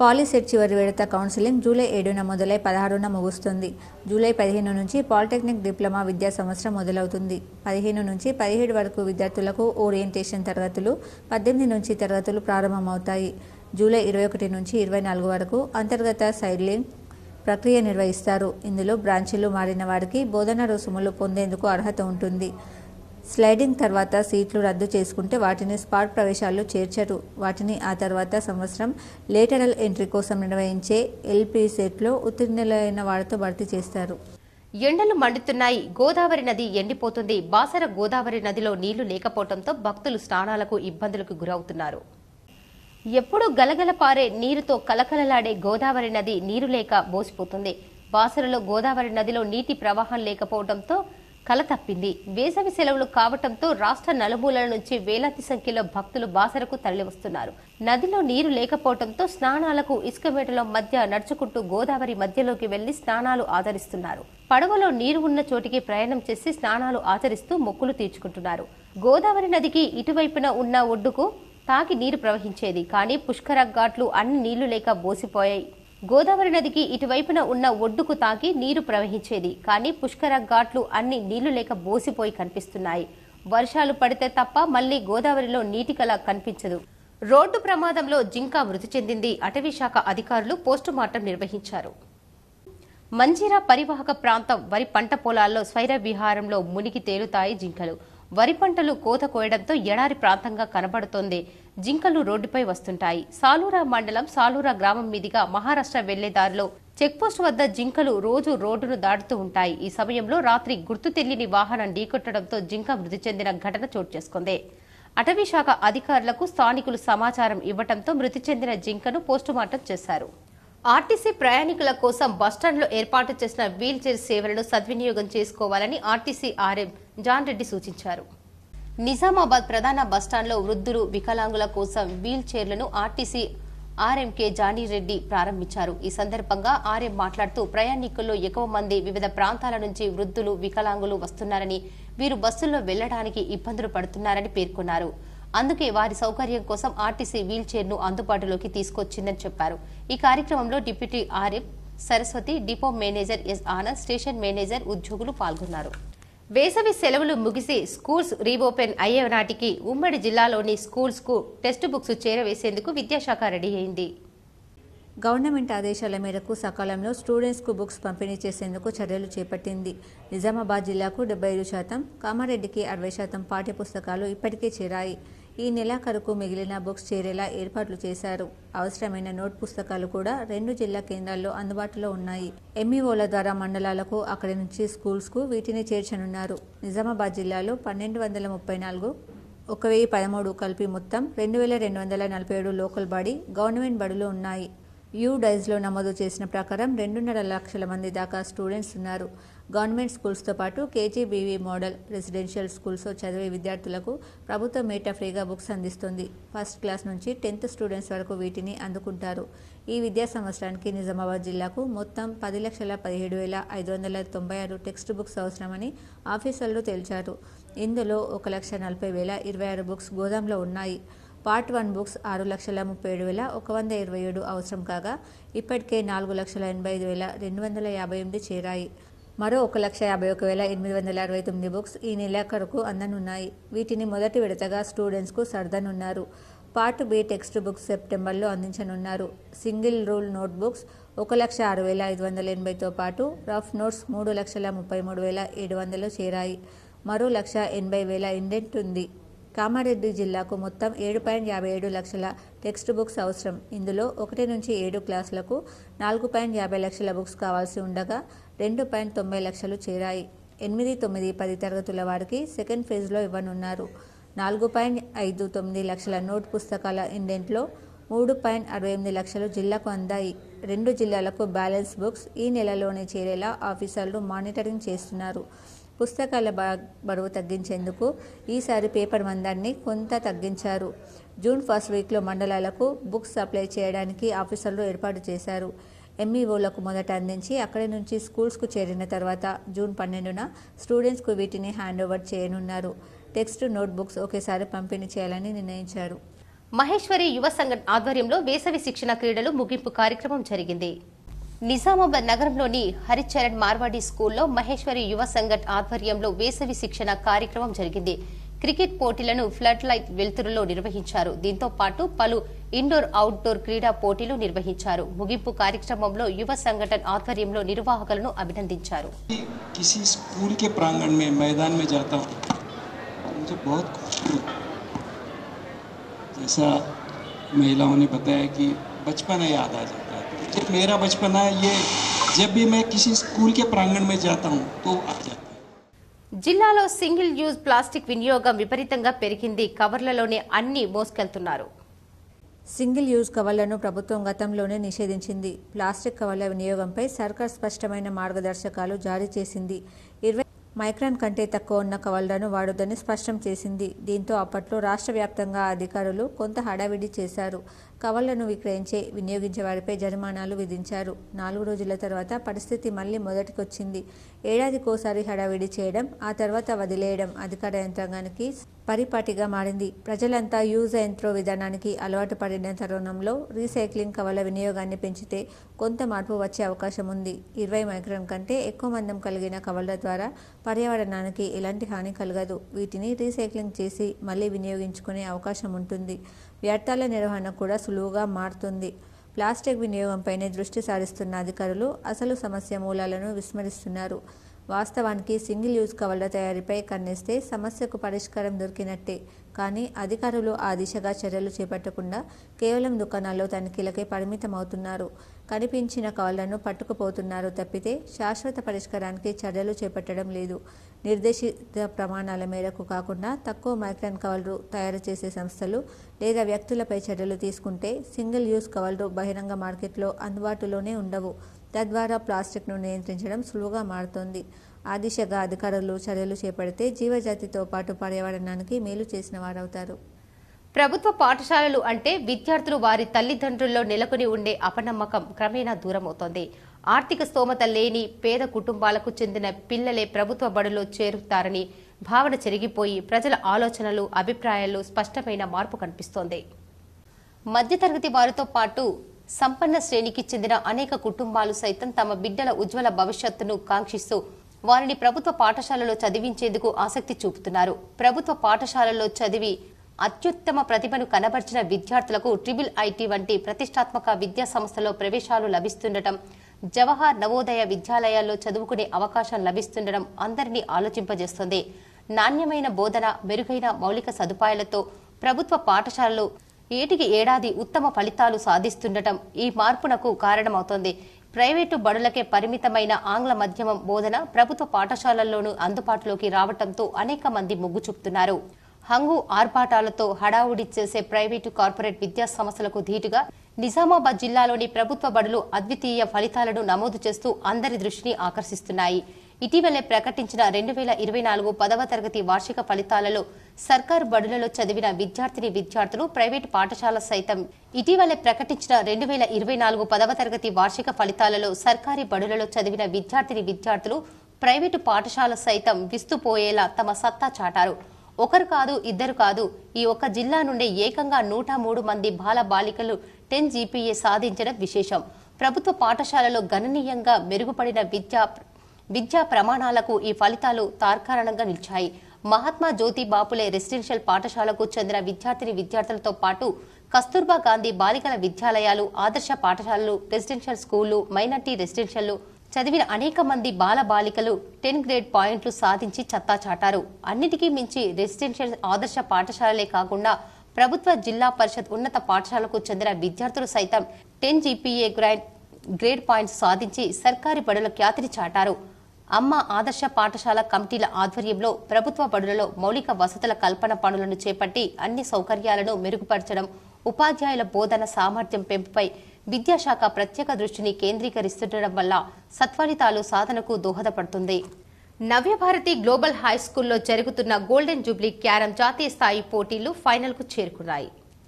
పాలిసెట్ చివరి విడత కౌన్సిలింగ్ జూలై ఏడున మొదలై పదహారున ముగుస్తుంది జూలై పదిహేను నుంచి పాలిటెక్నిక్ డిప్లొమా విద్యా సంవత్సరం మొదలవుతుంది పదిహేను నుంచి పదిహేడు వరకు విద్యార్థులకు ఓరియంటేషన్ తరగతులు పద్దెనిమిది నుంచి తరగతులు ప్రారంభమవుతాయి జూలై ఇరవై ఒకటి నుంచి ఇరవై నాలుగు వరకు అంతర్గత సైడ్లింగ్ ప్రక్రియ నిర్వహిస్తారు ఇందులో బ్రాంచీలు మారిన వారికి బోధన రుసుములు పొందేందుకు అర్హత ఉంటుంది స్లైడింగ్ తర్వాత సీట్లు రద్దు చేసుకుంటే వాటిని స్పాట్ ప్రవేశాల్లో చేర్చరు వాటిని ఆ తర్వాత సంవత్సరం లేటరల్ ఎంట్రీ కోసం నిర్వహించే ఎల్పీ సెట్లో ఉత్తీర్ణులైన వారితో భర్తీ చేస్తారు ఎండలు మండుతున్నాయి గోదావరి నది ఎండిపోతుంది బాసర గోదావరి నదిలో నీళ్లు లేకపోవడంతో భక్తులు స్నానాలకు ఇబ్బందులకు గురవుతున్నారు ఎప్పుడూ గలగల పారే నీరుతో కలకలలాడే గోదావరి నది నీరు లేక బోసిపోతుంది బాసరలో గోదావరి నదిలో నీటి ప్రవాహం లేకపోవడంతో కల తప్పింది వేసవి సెలవులు కావటంతో రాష్ట్ర నలుమూలల నుంచి వేలాది సంఖ్యలో భక్తులు బాసరకు తరలివస్తున్నారు నదిలో నీరు లేకపోవడంతో స్నానాలకు ఇసుక మేటల మధ్య నడుచుకుంటూ గోదావరి మధ్యలోకి వెళ్లి స్నానాలు ఆచరిస్తున్నారు పడవలో నీరు ఉన్న చోటికి ప్రయాణం చేసి స్నానాలు ఆచరిస్తూ మొక్కులు తీర్చుకుంటున్నారు గోదావరి నదికి ఇటువైపున ఉన్న ఒడ్డుకు తాకి నీరు ప్రవహించేది కానీ పుష్కర ఘాట్లు అన్ని నీళ్లు లేక బోసిపోయాయి గోదావరి నదికి ఇటువైపున ఉన్న ఒడ్డుకు తాకి నీరు ప్రవహించేది కానీ పుష్కర ఘాట్లు అన్ని నీళ్లు లేక బోసిపోయి కనిపిస్తున్నాయి వర్షాలు పడితే తప్ప మళ్లీ గోదావరిలో నీటి కల కనిపించదు రోడ్డు ప్రమాదంలో జింక మృతి చెందింది అటవీ శాఖ అధికారులు పోస్టుమార్టం నిర్వహించారు మంజీరా పరివాహక ప్రాంతం వరి పంట పొలాల్లో స్వైర విహారంలో మునిగి తేలుతాయి జింకలు వరి పంటలు కోత కోయడంతో ఎడారి ప్రాంతంగా కనబడుతోంది జింకలు రోడ్డుపై వస్తుంటాయి సాలూరా మండలం సాలూరా గ్రామం మీదుగా మహారాష్ట్ర వెళ్లే దారిలో చెక్పోస్ట్ వద్ద జింకలు రోజు రోడ్డును దాటుతూ ఉంటాయి ఈ సమయంలో రాత్రి గుర్తు తెలియని వాహనం ఢీకొట్టడంతో జింక మృతి చెందిన ఘటన చోటు చేసుకుంది అటవీ శాఖ అధికారులకు స్థానికులు సమాచారం ఇవ్వడంతో మృతి చెందిన జింకను పోస్టుమార్టం చేశారు ఆర్టీసీ ప్రయాణికుల కోసం బస్టాండ్లో ఏర్పాటు చేసిన వీల్ చైర్ సేవలను సద్వినియోగం చేసుకోవాలని ఆర్టీసీ ఆర్ఎం జాన్ రెడ్డి సూచించారు నిజామాబాద్ ప్రధాన బస్టాండ్లో వృద్ధులు వికలాంగుల కోసం వీల్ చైర్లను ఆర్టీసీ ఆర్ఎంకే జానీ రెడ్డి ప్రారంభించారు ఈ సందర్భంగా ఆర్ఎం మాట్లాడుతూ ప్రయాణికుల్లో ఎక్కువ మంది వివిధ ప్రాంతాల నుంచి వృద్ధులు వికలాంగులు వస్తున్నారని వీరు బస్సుల్లో వెళ్లడానికి ఇబ్బందులు పడుతున్నారని పేర్కొన్నారు అందుకే వారి సౌకర్యం కోసం ఆర్టీసీ వీల్ చైర్ ను అందుబాటులోకి తీసుకొచ్చిందని చెప్పారు ఈ కార్యక్రమంలో deputy RM Saraswati depot manager S Anand station manager ఉద్యోగులు పాల్గొన్నారు వేసవి సెలవులు ముగిసి స్కూల్స్ రీఓపెన్ అయ్యే నాటికి ఉమ్మడి జిల్లాలోని స్కూల్స్ కు టెక్స్ట్ బుక్స్ చేరవేసేందుకు విద్యాశాఖ రెడీ అయింది గవర్నమెంట్ ఆదేశాల మేరకు సకాలంలో స్టూడెంట్స్కు బుక్స్ పంపిణీ చేసేందుకు చర్యలు చేపట్టింది నిజామాబాద్ జిల్లాకు డెబ్బై ఐదు శాతం కామారెడ్డికి అరవై శాతం పాఠ్యపుస్తకాలు ఇప్పటికే చేరాయి ఈ నెలాఖరుకు మిగిలిన బుక్స్ చేరేలా ఏర్పాట్లు చేశారు అవసరమైన నోట్ పుస్తకాలు కూడా రెండు జిల్లా కేంద్రాల్లో అందుబాటులో ఉన్నాయి ఎంఈఓల ద్వారా మండలాలకు అక్కడి నుంచి స్కూల్స్కు వీటిని చేర్చనున్నారు నిజామాబాద్ జిల్లాలో పన్నెండు వందల ముప్పై నాలుగు ఒక వెయ్యి పదమూడు కలిపి మొత్తం రెండు వేల రెండు వందల నలభై ఏడు లోకల్ బాడీ గవర్నమెంట్ బడులు ఉన్నాయి యూ డైజ్లో నమోదు చేసిన ప్రకారం రెండున్నర లక్షల మంది దాకా స్టూడెంట్స్ ఉన్నారు గవర్నమెంట్ స్కూల్స్తో పాటు కేజీబీవీ మోడల్ రెసిడెన్షియల్ స్కూల్స్లో చదివే విద్యార్థులకు ప్రభుత్వం మీటా ఫ్రీగా బుక్స్ అందిస్తుంది ఫస్ట్ క్లాస్ నుంచి టెన్త్ స్టూడెంట్స్ వరకు వీటిని అందుకుంటారు ఈ విద్యా సంవత్సరానికి నిజామాబాద్ జిల్లాకు మొత్తం పది లక్షల పదిహేడు వేల ఐదు వందల తొంభై ఆరు టెక్స్ట్ బుక్స్ అవసరమని ఆఫీసర్లు తేల్చారు ఇందులో ఒక లక్ష నలభై వేల ఇరవై ఆరు బుక్స్ గోదాంలో ఉన్నాయి పార్ట్ వన్ బుక్స్ ఆరు లక్షల ముప్పై ఏడు వేల ఒక వంద ఇరవై ఏడు అవసరం కాగా ఇప్పటికే నాలుగు లక్షల ఎనభై ఐదు వేల రెండు వందల యాభై ఎనిమిది చేరాయి మరో ఒక లక్ష యాభై ఒక వేల ఎనిమిది వందల అరవై తొమ్మిది బుక్స్ ఈ నెలాఖరుకు అందనున్నాయి వీటిని మొదటి విడతగా స్టూడెంట్స్కు సర్దనున్నారు పార్ట్ బి టెక్స్ట్ బుక్స్ సెప్టెంబర్లో అందించనున్నారు సింగిల్ రూల్ నోట్ బుక్స్ ఒక లక్ష ఆరు వేల ఐదు వందల ఎనభైతో పాటు రఫ్ నోట్స్ మూడు లక్షల ముప్పై మూడు వేల ఏడు వందలు చేరాయి మరో లక్ష ఎనభై వేల ఇండెంట్ ఉంది కామారెడ్డి జిల్లాకు మొత్తం ఏడు పాయింట్ యాభై ఏడు లక్షల టెక్స్ట్ బుక్స్ అవసరం ఇందులో ఒకటి నుంచి ఏడు క్లాసులకు నాలుగు పాయింట్ యాభై లక్షల బుక్స్ కావాల్సి ఉండగా రెండు పాయింట్ తొంభై లక్షలు చేరాయి ఎనిమిది తొమ్మిది పది తరగతుల వారికి సెకండ్ ఫేజ్లో ఇవ్వనున్నారు నాలుగు పాయింట్ ఐదు తొమ్మిది లక్షల నోట్ పుస్తకాల ఇండెంట్లో మూడు పాయింట్ అరవై ఎనిమిది లక్షలు జిల్లాకు అందాయి రెండు జిల్లాలకు బ్యాలెన్స్ బుక్స్ ఈ నెలలోనే చేరేలా ఆఫీసర్లు మానిటరింగ్ చేస్తున్నారు పుస్తకాల బ- బరువు తగ్గించేందుకు ఈసారి పేపర్ మందాన్ని కొంత తగ్గించారు జూన్ ఫస్ట్ వీక్లో మండలాలకు బుక్స్ సప్లై చేయడానికి ఆఫీసర్లు ఏర్పాటు చేశారు ఎంఈఓలకు మొదట అందించి అక్కడి నుంచి స్కూల్స్కు చేరిన తర్వాత జూన్ పన్నెండున స్టూడెంట్స్కు వీటిని హ్యాండ్ ఓవర్ చేయనున్నారు టెక్స్ట్ నోట్ బుక్స్ ఒకేసారి పంపిణీ చేయాలని నిర్ణయించారు మహేశ్వరి యువ సంఘం ఆధ్వర్యంలో వేసవి శిక్షణ క్రీడలు ముగింపు కార్యక్రమం జరిగింది నిజామాబాద్ నగరంలోని హరిచరణ్ మార్వాడి స్కూల్లో మహేశ్వరి యువ సంఘట్ ఆధ్వర్యంలో వేసవి శిక్షణ కార్యక్రమం జరిగింది క్రికెట్ పోటీలను ఫ్లడ్ లైట్ వెలుతురులో నిర్వహించారు దీంతో పాటు పలు ఇండోర్ అవుట్డోర్ క్రీడా పోటీలు నిర్వహించారు ముగింపు కార్యక్రమంలో యువ సంఘటన ఆధ్వర్యంలో నిర్వాహకులను అభినందించారు किसी स्कूल के प्रांगण में मैदान में जाता हूँ मुझे बहुत खूबसूरत जैसा महिलाओं ने बताया कि बचपना याद आ जाता है जब मेरा बचपना ये जब भी मैं किसी स्कूल के प्रांगण में जाता हूँ तो आ जाता है జిల్లాలో సింగిల్ యూజ్ ప్లాస్టిక్ వినియోగం విపరీతంగా పెరిగింది కవర్లలోనే అన్ని మోసుకెళ్తున్నారు సింగిల్ యూజ్ కవర్లను ప్రభుత్వం గతంలోనే నిషేధించింది ప్లాస్టిక్ కవర్ల వినియోగంపై సర్కార్ స్పష్టమైన మార్గదర్శకాలు జారీ చేసింది ఇరవై మైక్రాన్ కంటే తక్కువ ఉన్న కవర్లను వాడొద్దని స్పష్టం చేసింది దీంతో అప్పట్లో రాష్ట్ర వ్యాప్తంగా అధికారులు కొంత హడావిడి చేశారు కవర్లను విక్రయించే వినియోగించే వారిపై జరిమానాలు విధించారు నాలుగు రోజుల తర్వాత పరిస్థితి మళ్లీ మొదటికొచ్చింది ఏడాదికోసారి హడావిడి చేయడం ఆ తర్వాత వదిలేయడం అధికార యంత్రాంగానికి పరిపాటిగా మారింది ప్రజలంతా యూజ్ అండ్ త్రో విధానానికి అలవాటు పడిన తరుణంలో రీసైక్లింగ్ కవర్ల వినియోగాన్ని పెంచితే కొంత మార్పు వచ్చే అవకాశం ఉంది ఇరవై మైక్రాన్ కంటే ఎక్కువ మందం కలిగిన కవర్ల ద్వారా పర్యావరణానికి ఎలాంటి హాని కలగదు వీటిని రీసైక్లింగ్ చేసి మళ్ళీ వినియోగించుకునే అవకాశం ఉంటుంది వ్యర్థాల నిర్వహణ కూడా సులువుగా మారుతుంది ప్లాస్టిక్ వినియోగంపైనే దృష్టి సారిస్తున్న అధికారులు అసలు సమస్య మూలాలను విస్మరిస్తున్నారు వాస్తవానికి సింగిల్ యూజ్ కవర్ల తయారీపై కన్నేస్తే సమస్యకు పరిష్కారం దొరికినట్టే కానీ అధికారులు ఆ దిశగా చర్యలు చేపట్టకుండా కేవలం దుకాణాల్లో తనిఖీలకే పరిమితమవుతున్నారు కనిపించిన కవర్లను పట్టుకుపోతున్నారు తప్పితే శాశ్వత పరిష్కారానికి చర్యలు చేపట్టడం లేదు నిర్దేశిత ప్రమాణాల మేరకు కాకుండా తక్కువ మైక్రాన్ కవర్లు తయారు చేసే సంస్థలు లేదా వ్యక్తులపై చర్యలు తీసుకుంటే సింగిల్ యూజ్ కవర్లు బహిరంగ మార్కెట్లో అందుబాటులోనే ఉండవు తద్వారా ప్లాస్టిక్ను నియంత్రించడం సులువుగా మారుతోంది ఆ దిశగా అధికారులు చర్యలు చేపడితే జీవజాతితో పాటు పర్యావరణానికి మేలు చేసిన వారవుతారు ప్రభుత్వ పాఠశాలలు అంటే విద్యార్థులు వారి తల్లిదండ్రుల్లో నెలకొని ఉండే అపనమ్మకం క్రమేణా దూరమవుతోంది ఆర్థిక స్తోమత లేని పేద కుటుంబాలకు చెందిన పిల్లలే ప్రభుత్వ బడులో చేరుతారని భావన చెరిగిపోయి ప్రజల ఆలోచనలు అభిప్రాయాల్లో స్పష్టమైన మార్పు కనిపిస్తోంది మధ్యతరగతి వారితో పాటు సంపన్న శ్రేణికి చెందిన అనేక కుటుంబాలు సైతం తమ బిడ్డల ఉజ్వల భవిష్యత్తును కాంక్షిస్తూ వారిని ప్రభుత్వ పాఠశాలలో చదివించేందుకు ఆసక్తి చూపుతున్నారు ప్రభుత్వ పాఠశాలలో చదివి అత్యుత్తమ ప్రతిభను కనబర్చిన విద్యార్థులకు ట్రిబుల్ ఐటీ వంటి ప్రతిష్టాత్మక విద్యా సంస్థలో ప్రవేశాలు లభిస్తుండటం జవహర్ నవోదయ విద్యాలయాల్లో చదువుకునే అవకాశం లభిస్తుండడం అందరినీ ఆలోచింపజేస్తుంది నాణ్యమైన బోధన మెరుగైన మౌలిక సదుపాయాలతో ప్రభుత్వ పాఠశాలలు ఏటికి ఏడాది ఉత్తమ ఫలితాలు సాధిస్తుండటం ఈ మార్పునకు కారణమవుతోంది ప్రైవేటు బడులకే పరిమితమైన ఆంగ్ల మాధ్యమం బోధన ప్రభుత్వ పాఠశాలల్లోనూ అందుబాటులోకి రావటంతో అనేక మంది మొగ్గు చూపుతున్నారు హంగు ఆర్భాటాలతో హడావుడి చేసే ప్రైవేటు కార్పొరేట్ విద్యా సంస్థలకు ధీటుగా నిజామాబాద్ జిల్లాలోని ప్రభుత్వ బడులు అద్వితీయ ఫలితాలను నమోదు చేస్తూ అందరి దృష్టిని ఆకర్షిస్తున్నాయి ఇటీవలే ప్రకటించిన రెండు వేల ఇరవై నాలుగు పదవ తరగతి వార్షిక ఫలితాలలో సర్కారు బడులలో చదివిన విద్యార్థిని విద్యార్థులు ప్రైవేటు పాఠశాల సైతం ఇటీవలే ప్రకటించిన రెండు వేల ఇరవై నాలుగు పదవ తరగతి వార్షిక ఫలితాలలో సర్కారీ బడులలో చదివిన విద్యార్థిని విద్యార్థులు ప్రైవేటు పాఠశాల సైతం విస్తుపోయేలా తమ సత్తా చాటారు ఒకరు కాదు ఇద్దరు కాదు ఈ ఒక్క జిల్లా నుండి ఏకంగా నూట మూడు మంది బాల బాలికలు టెన్ జీపీఏ సాధించడం విశేషం ప్రభుత్వ పాఠశాలలో గణనీయంగా మెరుగుపడిన విద్యా విద్యా ప్రమాణాలకు ఈ ఫలితాలు తార్కారణంగా నిలిచాయి మహాత్మా జ్యోతి బాపులే రెసిడెన్షియల్ పాఠశాలకు చెందిన విద్యార్థిని విద్యార్థులతో పాటు కస్తూర్బా గాంధీ బాలికల విద్యాలయాలు ఆదర్శ పాఠశాలలు రెసిడెన్షియల్ స్కూళ్లు మైనార్టీ రెసిడెన్షియల్ చదివిన అనేక మంది బాల బాలికలు టెన్ గ్రేడ్ పాయింట్లు సాధించి చత్తా చాటారు అన్నిటికీ మించి రెసిడెన్షియల్ ఆదర్శ పాఠశాలలే కాకుండా ప్రభుత్వ జిల్లా పరిషత్ ఉన్నత పాఠశాలకు చెందిన విద్యార్థులు సైతం ten GPA grade grade points సాధించి సర్కారీ బడుల ఖ్యాతిని చాటారు అమ్మ ఆదర్శ పాఠశాల కమిటీల ఆధ్వర్యంలో ప్రభుత్వ బడులలో మౌలిక వసతుల కల్పన పనులను చేపట్టి అన్ని సౌకర్యాలను మెరుగుపరచడం ఉపాధ్యాయుల బోధన సామర్థ్యం పెంపుపై విద్యాశాఖ ప్రత్యేక దృష్టిని కేంద్రీకరిస్తుండడం వల్ల సత్ఫలితాలు సాధనకు దోహదపడుతుంది నవ్యభారతి గ్లోబల్ హై స్కూల్లో జరుగుతున్న గోల్డెన్ జూబ్లీ క్యారం జాతీయ స్థాయి పోటీలు ఫైనల్కు చేరుకున్నాయి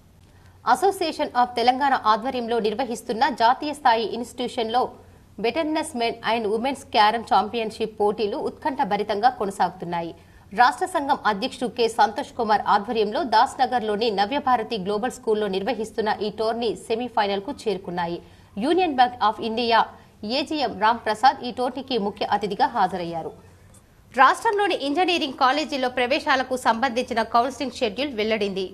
అసోసియేషన్ ఆఫ్ తెలంగాణ ఆధ్వర్యంలో నిర్వహిస్తున్న జాతీయ స్థాయి ఇన్స్టిట్యూషన్లో veterans men and women's carrom championship పోటీలు ఉత్కంఠభరితంగా కొనసాగుతున్నాయి రాష్ట్ర సంఘం అధ్యక్షుడు కె సంతోష్ కుమార్ ఆధ్వర్యంలో దాస్ నగర్లోని నవ్యభారతి గ్లోబల్ స్కూల్లో నిర్వహిస్తున్న ఈ టోర్నీ సెమీఫైనల్ కు చేరుకున్నాయి Union Bank of India AGM Ram Prasad ఈ టోర్నీకి ముఖ్య అతిథిగా హాజరయ్యారు రాష్ట్రంలోని ఇంజనీరింగ్ కాలేజీల్లో ప్రవేశాలకు సంబంధించిన కౌన్సిలింగ్ షెడ్యూల్ వెల్లడింది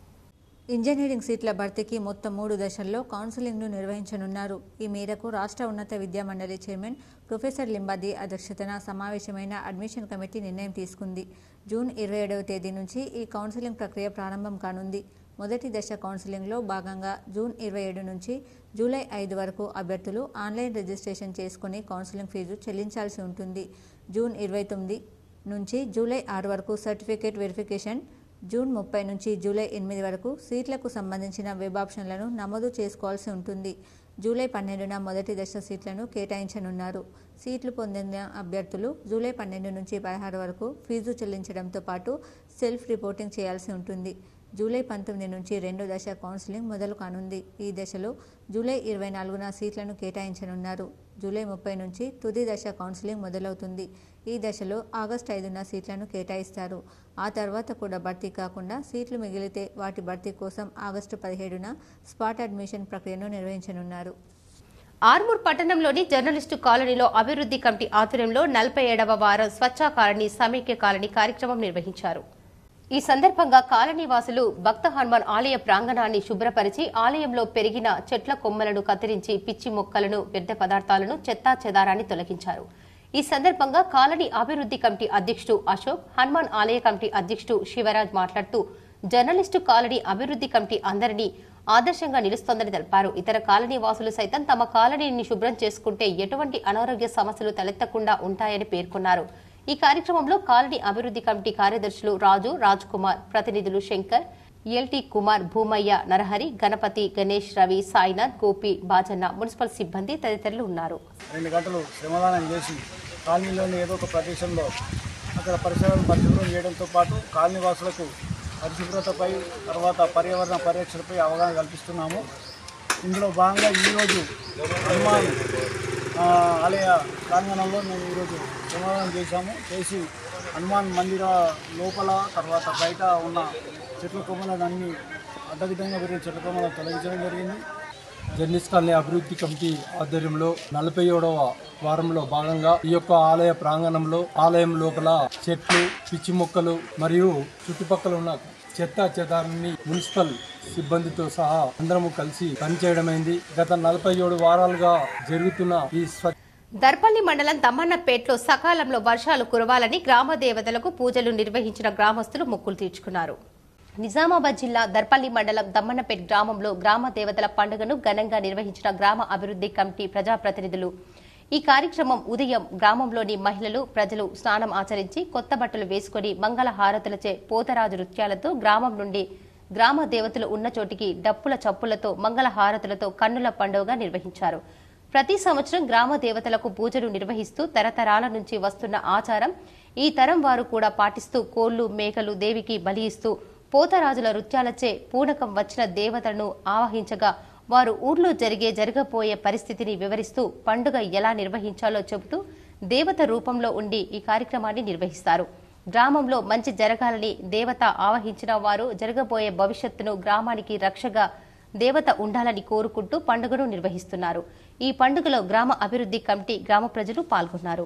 ఇంజనీరింగ్ సీట్ల భర్తీకి మొత్తం మూడు దశల్లో కౌన్సిలింగ్ను నిర్వహించనున్నారు ఈ మేరకు రాష్ట్ర ఉన్నత విద్యా మండలి చైర్మన్ ప్రొఫెసర్ లింబాది అధ్యక్షతన సమావేశమైన అడ్మిషన్ కమిటీ నిర్ణయం తీసుకుంది జూన్ ఇరవై ఏడవ తేదీ నుంచి ఈ కౌన్సిలింగ్ ప్రక్రియ ప్రారంభం కానుంది మొదటి దశ కౌన్సిలింగ్లో భాగంగా జూన్ ఇరవై ఏడు నుంచి జూలై ఐదు వరకు అభ్యర్థులు ఆన్లైన్ రిజిస్ట్రేషన్ చేసుకుని కౌన్సిలింగ్ ఫీజు చెల్లించాల్సి ఉంటుంది జూన్ ఇరవై తొమ్మిది నుంచి జూలై ఆరు వరకు సర్టిఫికేట్ వెరిఫికేషన్ జూన్ ముప్పై నుంచి జూలై ఎనిమిది వరకు సీట్లకు సంబంధించిన వెబ్ ఆప్షన్లను నమోదు చేసుకోవాల్సి ఉంటుంది జూలై పన్నెండున మొదటి దశ సీట్లను కేటాయించనున్నారు సీట్లు పొందిన అభ్యర్థులు జూలై పన్నెండు నుంచి పదహారు వరకు ఫీజు చెల్లించడంతో పాటు సెల్ఫ్ రిపోర్టింగ్ చేయాల్సి ఉంటుంది జూలై పంతొమ్మిది నుంచి రెండో దశ కౌన్సిలింగ్ మొదలు కానుంది ఈ దశలో జూలై ఇరవై నాలుగున సీట్లను కేటాయించనున్నారు జూలై ముప్పై నుంచి తుది దశ కౌన్సిలింగ్ మొదలవుతుంది ఈ దశలో ఆగస్టు ఐదున సీట్లను కేటాయిస్తారు ఆ తర్వాత కూడా భర్తీ కాకుండా సీట్లు మిగిలితే వాటి భర్తీ కోసం ఆగస్టు పదిహేడున స్పాట్ అడ్మిషన్ ప్రక్రియను నిర్వహించనున్నారు ఆర్మూర్ పట్టణంలోని జర్నలిస్టు కాలనీలో అభివృద్ధి కమిటీ ఆధ్వర్యంలో నలభై ఏడవ వారం స్వచ్ఛ కాలనీ సమైక్య కాలనీ కార్యక్రమం నిర్వహించారు ఈ సందర్భంగా కాలనీ వాసులు భక్త హనుమాన్ ఆలయ ప్రాంగణాన్ని శుభ్రపరిచి ఆలయంలో పెరిగిన చెట్ల కొమ్మలను కత్తిరించి పిచ్చి మొక్కలను వ్యర్థ పదార్థాలను చెత్తా చెదారాన్ని తొలగించారు ఈ సందర్భంగా కాలనీ అభివృద్ధి కమిటీ అధ్యక్షుడు అశోక్ హనుమాన్ ఆలయ కమిటీ అధ్యక్షుడు శివరాజ్ మాట్లాడుతూ జర్నలిస్టు కాలనీ అభివృద్ధి కమిటీ అందరినీ ఆదర్శంగా నిలుస్తోందని తెలిపారు ఇతర కాలనీ వాసులు సైతం తమ కాలనీని శుభ్రం చేసుకుంటే ఎటువంటి అనారోగ్య సమస్యలు తలెత్తకుండా ఉంటాయని పేర్కొన్నారు ఈ కార్యక్రమంలో కాలనీ అభివృద్ధి కమిటీ కార్యదర్శులు రాజు రాజ్ కుమార్ ప్రతినిధులు శంకర్ ఎల్టీ కుమార్ భూమయ్య నరహరి గణపతి గణేష్ రవి సాయినాథ్ గోపి బాజన్న మున్సిపల్ సిబ్బంది తదితరులు ఉన్నారు రెండు గంటలు శ్రమదానం చేసి కాలనీలోని ఏదో ఒక ప్రదేశంలో అక్కడ పరిసరాలను పరిశుభ్రం చేయడంతో పాటు కాలనీ వాసులకు పరిశుభ్రతపై తర్వాత పర్యావరణ పరిరక్షణపై అవగాహన కల్పిస్తున్నాము ఇందులో భాగంగా ఈరోజు హనుమాన్ ఆ, ఆలయ ప్రాంగణంలో మేము ఈరోజు శ్రమదానం చేశాము చేసి హనుమాన్ మందిర లోపల తర్వాత బయట ఉన్న చెట్ల కొమ్మలను అన్ని అడ్డదిడ్డంగా పెరిగిన చెట్ల కొమ్మలను తొలగించడం జరిగింది జర్నలిస్ట్ కాలనీ అభివృద్ధి కమిటీ ఆధ్వర్యంలో నలభై ఏడవ వారంలో భాగంగా ఈ యొక్క ఆలయ ప్రాంగణంలో ఆలయం లోపల చెట్లు పిచ్చి మొక్కలు మరియు చుట్టుపక్కల ఉన్న చెత్త చెదారాన్ని మున్సిపల్ సిబ్బందితో సహా అందరము కలిసి పనిచేయడమైంది గత నలభై ఏడు వారాలుగా జరుగుతున్న ఈ స్వచ్ఛ దర్పల్లి మండలం తమ్మన్నపేటలో సకాలంలో వర్షాలు కురవాలని గ్రామ దేవతలకు పూజలు నిర్వహించిన గ్రామస్తులు మొక్కులు తీర్చుకున్నారు నిజామాబాద్ జిల్లా దర్పల్లి మండలం దమ్మన్నపేట గ్రామంలో గ్రామ దేవతల పండుగను ఘనంగా నిర్వహించిన గ్రామ అభివృద్ధి కమిటీ ప్రజాప్రతినిధులు ఈ కార్యక్రమం ఉదయం గ్రామంలోని మహిళలు ప్రజలు స్నానం ఆచరించి కొత్త బట్టలు వేసుకుని మంగళ హారతులచే పోతరాజు నృత్యాలతో గ్రామం నుండి గ్రామ దేవతలు ఉన్న చోటికి డప్పుల చప్పులతో మంగళ హారతులతో కన్నుల పండుగగా నిర్వహించారు ప్రతి సంవత్సరం గ్రామ దేవతలకు పూజలు నిర్వహిస్తూ తరతరాల నుంచి వస్తున్న ఆచారం ఈ తరం వారు కూడా పాటిస్తూ కోళ్లు మేకలు దేవికి బలి ఇస్తూ పోతరాజుల నృత్యాలచే పూనకం వచ్చిన దేవతలను ఆవహించగా వారు ఊర్లో జరిగే జరగబోయే పరిస్థితిని వివరిస్తూ పండుగ ఎలా నిర్వహించాలో చెబుతూ దేవత రూపంలో ఉండి ఈ కార్యక్రమాన్ని నిర్వహిస్తారు గ్రామంలో మంచి జరగాలని దేవత ఆవహించిన వారు జరగబోయే భవిష్యత్తును గ్రామానికి రక్షగా దేవత ఉండాలని కోరుకుంటూ పండుగను నిర్వహిస్తున్నారు ఈ పండుగలో గ్రామ అభివృద్ధి కమిటీ గ్రామ ప్రజలు పాల్గొన్నారు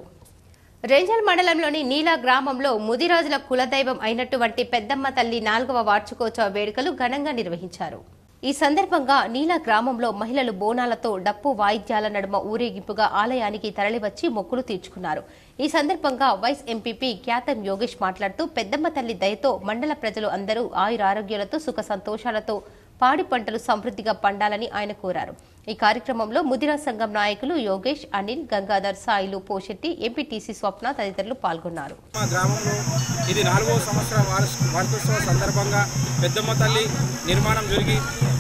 రేంజల్ మండలంలోని నీలా గ్రామంలో ముదిరాజుల కులదైవం అయినటువంటి పెద్దమ్మ తల్లి నాలుగవ వార్షికోత్సవ వేడుకలు ఘనంగా నిర్వహించారు ఈ సందర్భంగా నీలా గ్రామంలో మహిళలు బోనాలతో డప్పు వాయిద్యాల నడుమ ఊరేగింపుగా ఆలయానికి తరలివచ్చి మొక్కులు తీర్చుకున్నారు ఈ సందర్భంగా వైస్ ఎంపీపీ ఖ్యాతం యోగేష్ మాట్లాడుతూ పెద్దమ్మ తల్లి దయతో మండల ప్రజలు అందరూ ఆయురారోగ్యాలతో సుఖ సంతోషాలతో పాడి పంటలు సమృద్ధిగా పండాలని ఆయన కోరారు ఈ కార్యక్రమంలో ముదిరా సంఘం నాయకులు యోగేష్ అనిల్ గంగాధర్ సాయిలు పోషెట్టి ఎంపీటీసీ స్వప్న తదితరులు పాల్గొన్నారు మా గ్రామంలో ఇది నాలుగవ సంవత్సర వార్ష వార్షికోత్సవ సందర్భంగా పెద్దమ్మ తల్లి నిర్మాణం జరిగి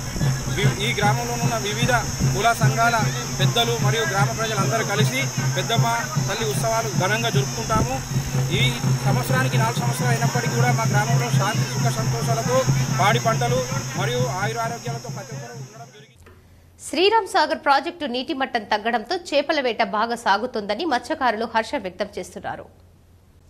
వి- ఈ గ్రామంలో ఉన్న వివిధ కుల సంఘాల పెద్దలు మరియు గ్రామ ప్రజలందరూ కలిసి పెద్దమ్మ తల్లి ఉత్సవాలు ఘనంగా జరుపుకుంటాము ఈ సంవత్సరానికి నాలుగు సంవత్సరాలు అయినప్పటికీ కూడా మా గ్రామంలో శాంతి సుఖ సంతోషాలతో పాడి పంటలు మరియు ఆయురారోగ్యాలతో ప్రతి ఒక్కరూ ఉండడం జరిగింది శ్రీరామ్ సాగర్ ప్రాజెక్టు నీటి మట్టం తగ్గడంతో చేపల వేట బాగా సాగుతోందని మత్స్యకారులు హర్షం వ్యక్తం చేస్తున్నారు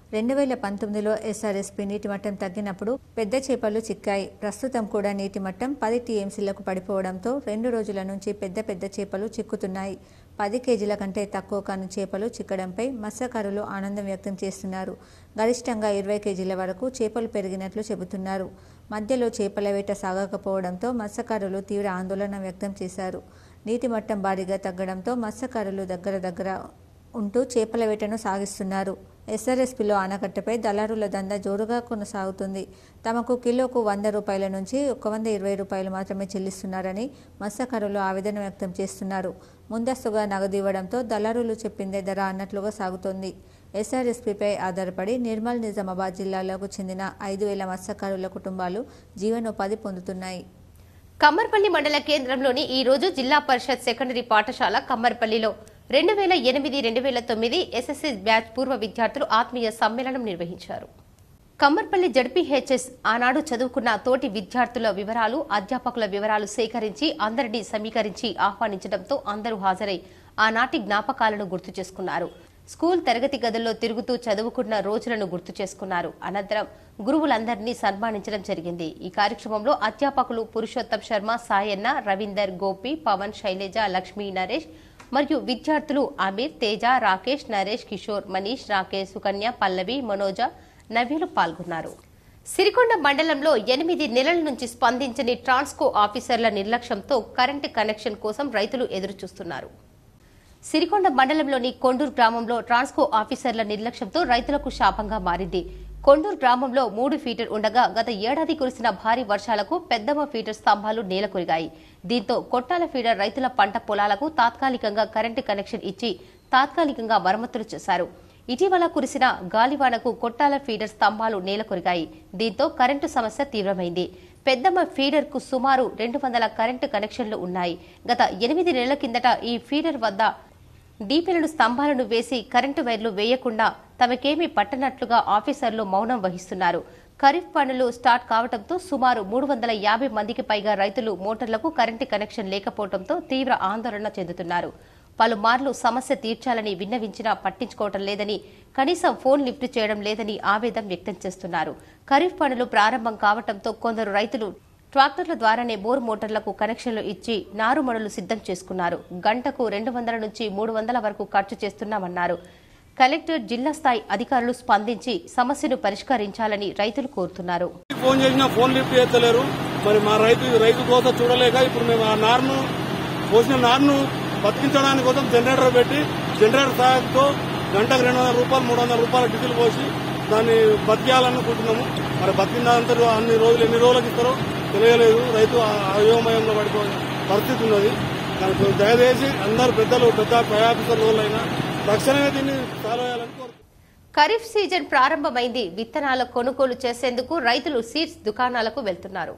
రెండు వేల పంతొమ్మిదిలో ఎస్ఆర్ఎస్పీ నీటి మట్టం తగ్గినప్పుడు పెద్ద చేపలు చిక్కాయి ప్రస్తుతం కూడా నీటి మట్టం పది టీఎంసీలకు పడిపోవడంతో రెండు రోజుల నుంచి పెద్ద పెద్ద చేపలు చిక్కుతున్నాయి పది కేజీల కంటే తక్కువ కాని చేపలు చిక్కడంపై మత్స్యకారులు ఆనందం వ్యక్తం చేస్తున్నారు గరిష్టంగా ఇరవై కేజీల వరకు చేపలు పెరిగినట్లు చెబుతున్నారు మధ్యలో చేపల వేట సాగకపోవడంతో మత్స్యకారులు తీవ్ర ఆందోళన వ్యక్తం చేశారు నీటి మట్టం భారీగా తగ్గడంతో మత్స్యకారులు దగ్గర దగ్గర ఉంటూ చేపల వేటను సాగిస్తున్నారు ఎస్ఆర్ఎస్పీలో ఆనకట్టపై దళారుల దందా జోరుగా కొనసాగుతుంది తమకు కిలోకు వంద రూపాయల నుంచి ఒక వంద ఇరవై రూపాయలు మాత్రమే చెల్లిస్తున్నారని మత్స్యకారులు ఆవేదన వ్యక్తం చేస్తున్నారు ముందస్తుగా నగదు ఇవ్వడంతో దళారులు చెప్పిందే ధర అన్నట్లుగా సాగుతోంది ఎస్ఆర్ఎస్పీపై ఆధారపడి నిర్మల్ నిజామాబాద్ జిల్లాలకు చెందిన ఐదు వేల మత్స్యకారుల కుటుంబాలు జీవనోపాధి పొందుతున్నాయి కమ్మర్పల్లి మండల కేంద్రంలోని ఈ రోజు జిల్లా పరిషత్ సెకండరీ పాఠశాల కమ్మర్పల్లిలో రెండు వేల ఎనిమిది రెండు వేల తొమ్మిది ఎస్ఎస్సి బ్యాచ్ పూర్వ విద్యార్థులు ఆత్మీయ సమ్మేళనం నిర్వహించారు కమ్మర్పల్లి జడ్పీహెచ్ఎస్ ఆనాడు చదువుకున్న తోటి విద్యార్థుల వివరాలు అధ్యాపకుల వివరాలు సేకరించి అందరినీ సమీకరించి ఆహ్వానించడంతో అందరూ హాజరై ఆనాటి జ్ఞాపకాలను గుర్తు చేసుకున్నారు స్కూల్ తరగతి గదుల్లో తిరుగుతూ చదువుకున్న రోజులను గుర్తు చేసుకున్నారు అనంతరం గురువులందరినీ సన్మానించడం జరిగింది ఈ కార్యక్రమంలో అధ్యాపకులు పురుషోత్తం శర్మ సాయన్న రవీందర్ గోపి పవన్ శైలజ లక్ష్మీ నరేష్ మరియు విద్యార్థులు అమీర్ తేజ రాకేష్ నరేష్ కిషోర్ మనీష్ రాకేష్ సుకన్య పల్లవి మనోజ నవ్యులు పాల్గొన్నారు సిరికొండ మండలంలో ఎనిమిది నెలల నుంచి స్పందించని ట్రాన్స్కో ఆఫీసర్ల నిర్లక్ష్యంతో కరెంటు కనెక్షన్ కోసం రైతులు ఎదురుచూస్తున్నారు సిరికొండ మండలంలోని కొండూరు గ్రామంలో ట్రాన్స్కో ఆఫీసర్ల నిర్లక్ష్యంతో రైతులకు శాపంగా మారింది కొండూరు గ్రామంలో మూడు ఫీటర్ ఉండగా గత ఏడాది కురిసిన భారీ వర్షాలకు పెద్దమ్మ ఫీటర్ స్తంభాలు నేలకొరిగాయి దీంతో కొట్టాల ఫీడర్ రైతుల పంట పొలాలకు తాత్కాలికంగా కరెంటు కనెక్షన్ ఇచ్చి తాత్కాలికంగా మరమ్మతులు చేశారు ఇటీవల కురిసిన గాలివానకు కొట్టాల ఫీడర్ స్తంభాలు నేలకొరిగాయి దీంతో కరెంటు సమస్య తీవ్రమైంది పెద్దమ్మ ఫీడర్ కు సుమారు రెండు వందల కరెంటు కనెక్షన్లు ఉన్నాయి గత ఎనిమిది నెలల కిందట ఈ ఫీడర్ వద్ద డీపీలను స్తంభాలను వేసి కరెంటు వైర్లు వేయకుండా తమకేమీ పట్టనట్లుగా ఆఫీసర్లు మౌనం వహిస్తున్నారు ఖరీఫ్ పనులు స్టార్ట్ కావడంతో సుమారు మూడు వందల యాభై మందికి పైగా రైతులు మోటార్లకు కరెంటు కనెక్షన్ లేకపోవడంతో తీవ్ర ఆందోళన చెందుతున్నారు పలుమార్లు సమస్య తీర్చాలని విన్నవించినా పట్టించుకోవటం లేదని కనీసం ఫోన్ లిఫ్ట్ చేయడం లేదని ఆవేదన వ్యక్తం చేస్తున్నారు ఖరీఫ్ పనులు ప్రారంభం కావడంతో కొందరు రైతులు ట్రాక్టర్ల ద్వారానే బోర్ మోటార్లకు కనెక్షన్లు ఇచ్చి నారుమడులు సిద్ధం చేసుకున్నారు గంటకు రెండు వందల నుంచి మూడు వందల వరకు ఖర్చు చేస్తున్నామన్నారు కలెక్టర్ జిల్లా స్థాయి అధికారులు స్పందించి సమస్యను పరిష్కరించాలని రైతులు కోరుతున్నారు ఫోన్ చేసినా ఫోన్ లిఫ్ట్ చేస్తలేరు మరి మా రైతు రైతు కోసం చూడలేక ఇప్పుడు మేము ఆ నారును పోసిన నారును బతికించడానికి కోసం జనరేటర్ పెట్టి జనరేటర్ సహాయంతో గంటకు రెండు వందల రూపాయలు మూడు వందల రూపాయల డీజిల్ పోసి దాన్ని బతికేయాలనుకుంటున్నాము మరి బతికినంత అన్ని రోజులు ఎన్ని రోజులకు ఇస్తారో తెలియలేదు రైతు ఆ- అయోమయంలో పడిపోయే పరిస్థితి ఉన్నది దానికి దయచేసి అందరు పెద్దలు పెద్ద పై ఆఫీసర్ల వాళ్ళైనా తక్షణమే దీన్ని సాల్వ్ చేయాలని కోరుతున్నాను. ఖరీఫ్ సీజన్ ప్రారంభమైంది విత్తనాల కొనుగోలు చేసేందుకు రైతులు సీడ్స్ దుకాణాలకు వెళ్తున్నారు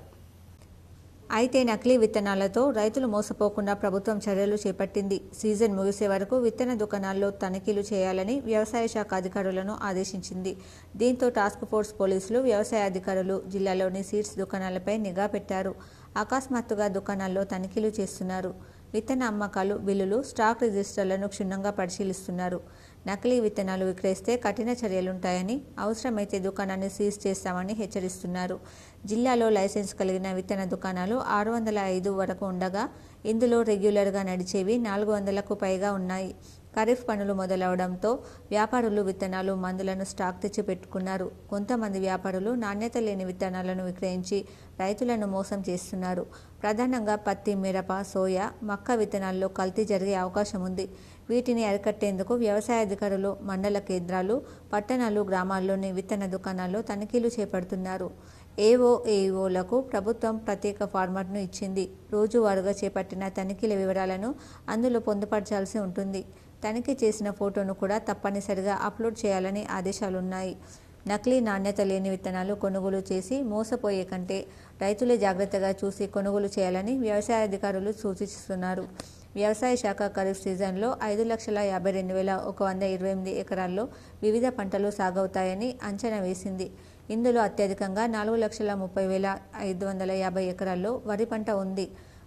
అయితే నకిలీ విత్తనాలతో రైతులు మోసపోకుండా ప్రభుత్వం చర్యలు చేపట్టింది సీజన్ ముగిసే వరకు విత్తన దుకాణాల్లో తనిఖీలు చేయాలని వ్యవసాయ శాఖ అధికారులను ఆదేశించింది దీంతో టాస్క్ ఫోర్స్ పోలీసులు వ్యవసాయ అధికారులు జిల్లాలోని సీడ్స్ దుకాణాలపై నిఘా పెట్టారు అకస్మాత్తుగా దుకాణాల్లో తనిఖీలు చేస్తున్నారు విత్తన అమ్మకాలు బిల్లులు స్టాక్ రిజిస్టర్లను క్షుణ్ణంగా పరిశీలిస్తున్నారు నకిలీ విత్తనాలు విక్రయిస్తే కఠిన చర్యలుంటాయని అవసరమైతే దుకాణాన్ని సీజ్ చేస్తామని హెచ్చరిస్తున్నారు జిల్లాలో లైసెన్స్ కలిగిన విత్తన దుకాణాలు ఆరు వందల ఐదు వరకు ఉండగా ఇందులో రెగ్యులర్గా నడిచేవి నాలుగు వందలకు పైగా ఉన్నాయి ఖరీఫ్ పనులు మొదలవడంతో వ్యాపారులు విత్తనాలు మందులను స్టాక్ తెచ్చి పెట్టుకున్నారు కొంతమంది వ్యాపారులు నాణ్యత లేని విత్తనాలను విక్రయించి రైతులను మోసం చేస్తున్నారు ప్రధానంగా పత్తి మిరప సోయా మక్క విత్తనాల్లో కల్తీ జరిగే అవకాశం ఉంది వీటిని అరికట్టేందుకు వ్యవసాయ అధికారులు మండల కేంద్రాలు పట్టణాలు గ్రామాల్లోని విత్తన దుకాణాల్లో తనిఖీలు చేపడుతున్నారు ఏఓ ఏఈఓలకు ప్రభుత్వం ప్రత్యేక ఫార్మాట్ను ఇచ్చింది రోజువారుగా చేపట్టిన తనిఖీల వివరాలను అందులో పొందుపరచాల్సి ఉంటుంది తనిఖీ చేసిన ఫోటోను కూడా తప్పనిసరిగా అప్లోడ్ చేయాలని ఆదేశాలున్నాయి నకిలీ నాణ్యత లేని విత్తనాలు కొనుగోలు చేసి మోసపోయే కంటే రైతులే జాగ్రత్తగా చూసి కొనుగోలు చేయాలని వ్యవసాయ అధికారులు సూచిస్తున్నారు వ్యవసాయ శాఖ ఖరీఫ్ సీజన్లో ఐదు లక్షల యాభై రెండు వేల ఒక వంద ఇరవై ఎనిమిది ఎకరాల్లో వివిధ పంటలు సాగవుతాయని అంచనా వేసింది ఇందులో అత్యధికంగా నాలుగు లక్షల ముప్పై వేల ఐదు వందల యాభై ఎకరాల్లో వరి పంట ఉంది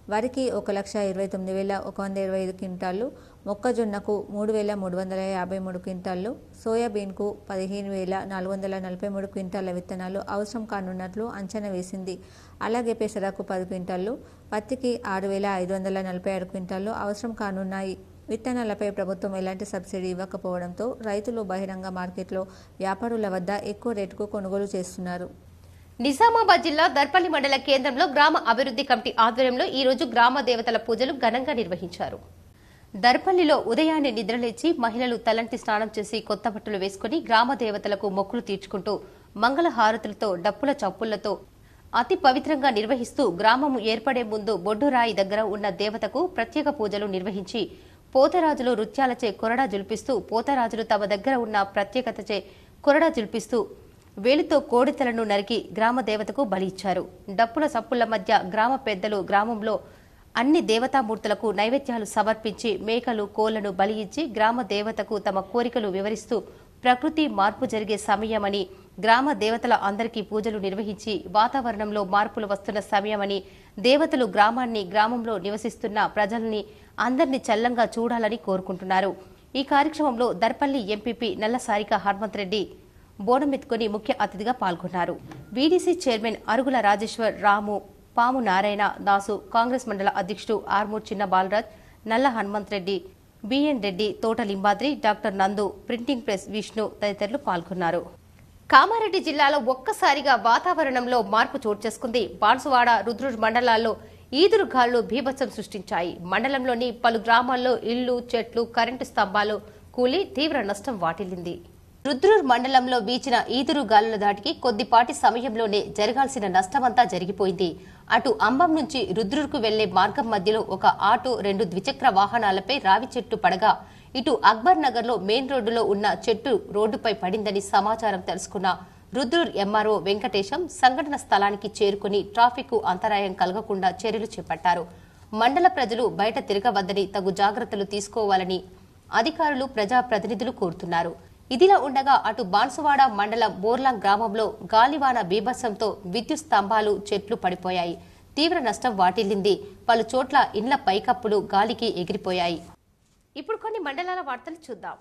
వరికి ఒక లక్ష ఇరవై తొమ్మిది వేల ఒక వంద ఇరవై ఐదు క్వింటాళ్ళు మొక్కజొన్నకు మూడు వేల మూడు వందల యాభై మూడు క్వింటాళ్ళు సోయాబీన్కు పదిహేను వేల నాలుగు వందల నలభై మూడు క్వింటాల విత్తనాలు అవసరం కానున్నట్లు అంచనా వేసింది అలాగే పెసరకు పది క్వింటాళ్ళు పత్తికి ఆరు వేల ఐదు వందల నలభై ఆరు క్వింటాళ్ళు అవసరం కానున్నాయి విత్తనాలపై ప్రభుత్వం ఎలాంటి సబ్సిడీ ఇవ్వకపోవడంతో రైతులు బహిరంగ మార్కెట్లో వ్యాపారుల వద్ద ఎక్కువ రేటుకు కొనుగోలు చేస్తున్నారు నిజామాబాద్ జిల్లా దర్పల్లి మండల కేంద్రంలో గ్రామ అభివృద్ధి కమిటీ ఆధ్వర్యంలో ఈ రోజు గ్రామ దేవతల పూజలు ఘనంగా నిర్వహించారు దర్పల్లిలో ఉదయాన్నే నిద్రలేచి మహిళలు తలంటి స్నానం చేసి కొత్త బట్టలు వేసుకుని గ్రామ దేవతలకు మొక్కులు తీర్చుకుంటూ మంగళ హారతులతో డప్పుల చప్పులతో అతి పవిత్రంగా నిర్వహిస్తూ గ్రామం ఏర్పడే ముందు బొడ్డురాయి దగ్గర ఉన్న దేవతకు ప్రత్యేక పూజలు నిర్వహించి పోతరాజులు నృత్యాలచే కొరడా జుల్పిస్తూ పోతరాజులు తమ దగ్గర ఉన్న ప్రత్యేకతచే కొరడా జుల్పిస్తూ వేలితో కోడితలను నరికి గ్రామ దేవతకు బలి ఇచ్చారు డప్పుల సప్పుల మధ్య గ్రామ పెద్దలు గ్రామంలో అన్ని దేవతామూర్తులకు నైవేద్యాలు సమర్పించి మేకలు కోళ్లను బలి ఇచ్చి గ్రామ దేవతకు తమ కోరికలు వివరిస్తూ ప్రకృతి మార్పు జరిగే సమయమని గ్రామ దేవతల అందరికీ పూజలు నిర్వహించి వాతావరణంలో మార్పులు వస్తున్న సమయమని దేవతలు గ్రామాన్ని గ్రామంలో నివసిస్తున్న ప్రజల్ని అందరినీ చల్లంగా చూడాలని కోరుకుంటున్నారు ఈ కార్యక్రమంలో దర్పల్లి ఎంపీపీ నల్లసారిక హనుమంత్ రెడ్డి బోనమెత్తుకుని ముఖ్య అతిథిగా పాల్గొన్నారు వీడీసీ చైర్మన్ అరుగుల రాజేశ్వర్ రాము పాము నారాయణ దాసు కాంగ్రెస్ మండల అధ్యక్షుడు ఆర్మూర్ చిన్న బాలరాజ్ నల్ల Hanumanth Reddy BN Reddy Thota Limbadri doctor Nandu printing press Vishnu తదితరులు పాల్గొన్నారు కామారెడ్డి జిల్లాలో ఒక్కసారిగా వాతావరణంలో మార్పు చోటు చేసుకుంది బాన్సువాడ రుద్రుడ్ మండలాల్లో ఈదురు గాలులు బీభత్సం సృష్టించాయి మండలంలోని పలు గ్రామాల్లో ఇళ్లు చెట్లు కరెంటు స్తంభాలు కూలి తీవ్ర నష్టం వాటిల్లింది రుద్రూర్ మండలంలో వీచిన ఈదురు గాలుల దాటికి కొద్దిపాటి సమయంలోనే జరగాల్సిన నష్టమంతా జరిగిపోయింది అటు అంబం నుంచి రుద్రూర్కు వెళ్లే మార్గం మధ్యలో ఒక ఆటో రెండు ద్విచక్ర వాహనాలపై రావి చెట్టు పడగా ఇటు అక్బర్ నగర్ లో మెయిన్ రోడ్డులో ఉన్న చెట్టు రోడ్డుపై పడిందని సమాచారం తెలుసుకున్న రుద్రూర్ ఎంఆర్ఓ వెంకటేశం సంఘటన స్థలానికి చేరుకుని ట్రాఫిక్ అంతరాయం కలగకుండా చర్యలు చేపట్టారు మండల ప్రజలు బయట తిరగవద్దని తగు జాగ్రత్తలు తీసుకోవాలని అధికారులు ప్రజాప్రతినిధులు కోరుతున్నారు ఇదిలా ఉండగా అటు బాన్సువాడ మండలం బోర్లాం గ్రామంలో గాలివాన బీభత్సంతో విద్యుత్ స్తంభాలు చెట్లు పడిపోయాయి తీవ్ర నష్టం వాటిల్లింది పలు చోట్ల ఇండ్ల పైకప్పులు గాలికి ఎగిరిపోయాయి ఇప్పుడు కొన్ని మండలాల వార్తలు చూద్దాం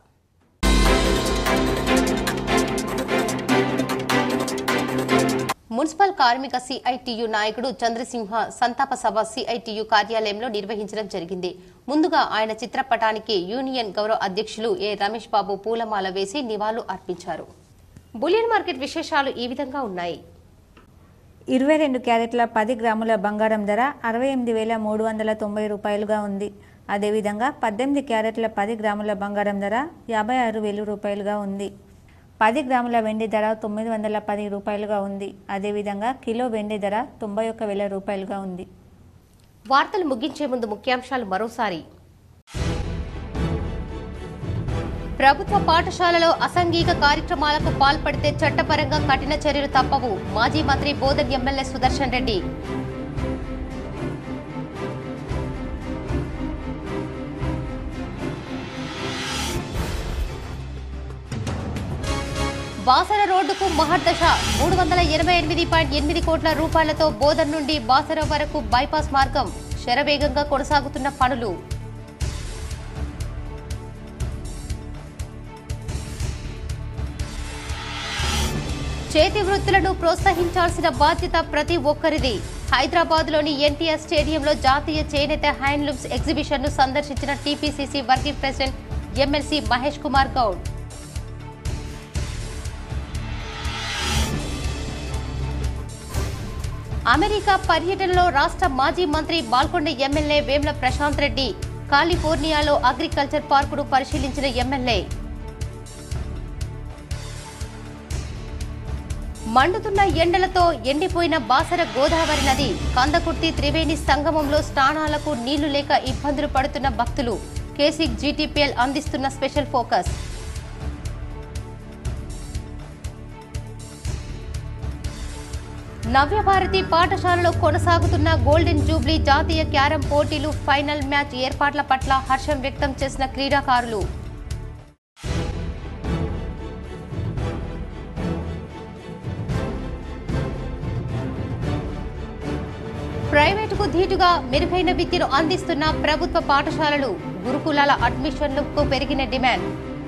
మున్సిపల్ కార్మిక సిఐటియు నాయకుడు చంద్రసింహ సంతాప సభ సిఐటియు కార్యాలయంలో నిర్వహించడం జరిగింది ముందుగా ఆయన చిత్రపటానికి యూనియన్ గౌరవ అధ్యక్షులు ఏ రమేష్ బాబు పూలమాల వేసి నివాళులు అర్పించారు బులియన్ మార్కెట్ విశేషాలు ఈ విధంగా ఉన్నాయి ఇరవై రెండు క్యారెట్ల పది గ్రాముల బంగారం ధర అరవై ఎనిమిది వేల మూడు వందల తొంభై రూపాయలుగా ఉంది అదేవిధంగా పద్దెనిమిది క్యారెట్ల పది గ్రాముల బంగారం ధర యాభై ఆరు వేలు రూపాయలుగా ఉంది పది గ్రాముల వెండి ధర తొమ్మిది వందల పది రూపాయలుగా ఉంది అదేవిధంగా కిలో వెండి ధర తొంభై ఒక్క వేల రూపాయలుగా ఉంది వార్తలు ముగించే ముందు ముఖ్యాంశాలు మరోసారి ప్రభుత్వ పాఠశాలలో అసంఘిక కార్యక్రమాలకు పాల్పడితే చట్టపరంగా కఠిన చర్యలు తప్పవు మాజీ మంత్రి బోధన్ ఎమ్మెల్యే సుదర్శన్ రెడ్డి బాసర రోడ్డుకు మహర్దశ మూడు వందల ఎనభై ఎనిమిది పాయింట్ ఎనిమిది కోట్ల రూపాయలతో బోధన్ నుండి బాసర వరకు బైపాస్ మార్గం శరవేగంగా కొనసాగుతున్న పనులు చేతి వృత్తులను ప్రోత్సహించాల్సిన బాధ్యత ప్రతి ఒక్కరిది హైదరాబాద్లోని ఎన్టీఆర్ స్టేడియంలో జాతీయ చేనేత హ్యాండ్లూమ్స్ ఎగ్జిబిషన్ను సందర్శించిన TPCC working president MLC Mahesh Kumar Goud America పర్యటనలో రాష్ట్ర మాజీ మంత్రి బాల్కొండ ఎమ్మెల్యే వేమ్ల ప్రశాంత్ రెడ్డి కాలిఫోర్నియాలో అగ్రికల్చర్ పార్కును పరిశీలించిన ఎమ్మెల్యే మండుతున్న ఎండలతో ఎండిపోయిన బాసర గోదావరి నది కందకుర్తి త్రివేణి సంగమంలో స్నానాలకు నీళ్లు లేక ఇబ్బందులు పడుతున్న భక్తులు కేసిక్ జీటీపీఎల్ అందిస్తున్న స్పెషల్ ఫోకస్ నవ్యభారతి పాఠశాలలో కొనసాగుతున్న గోల్డెన్ జూబ్లీ జాతీయ క్యారం పోటీలు ఫైనల్ మ్యాచ్ ఏర్పాట్ల పట్ల హర్షం వ్యక్తం చేసిన క్రీడాకారులు ప్రైవేటుకు ధీటుగా మెరుగైన విద్యను అందిస్తున్న ప్రభుత్వ పాఠశాలలు గురుకులాల అడ్మిషన్లకు పెరిగిన డిమాండ్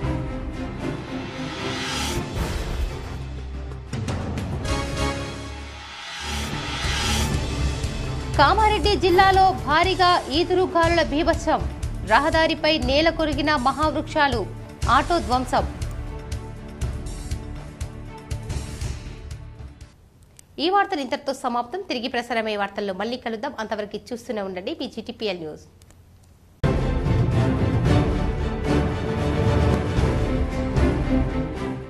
కామారెడ్డి జిల్లాలో భారీగా ఈదురుగాలుల బీభత్సం రహదారిపై నేల కొరిగిన మహావృక్షాలు ఆటో ధ్వంసం ఈ వార్తలు ఇంతటితో సమాప్తం తిరిగి ప్రసారమయ్యే వార్తల్లో మళ్ళీ కలుద్దాం అంతవరకు చూస్తూనే ఉండండి మీ జీటీపీఎల్ న్యూస్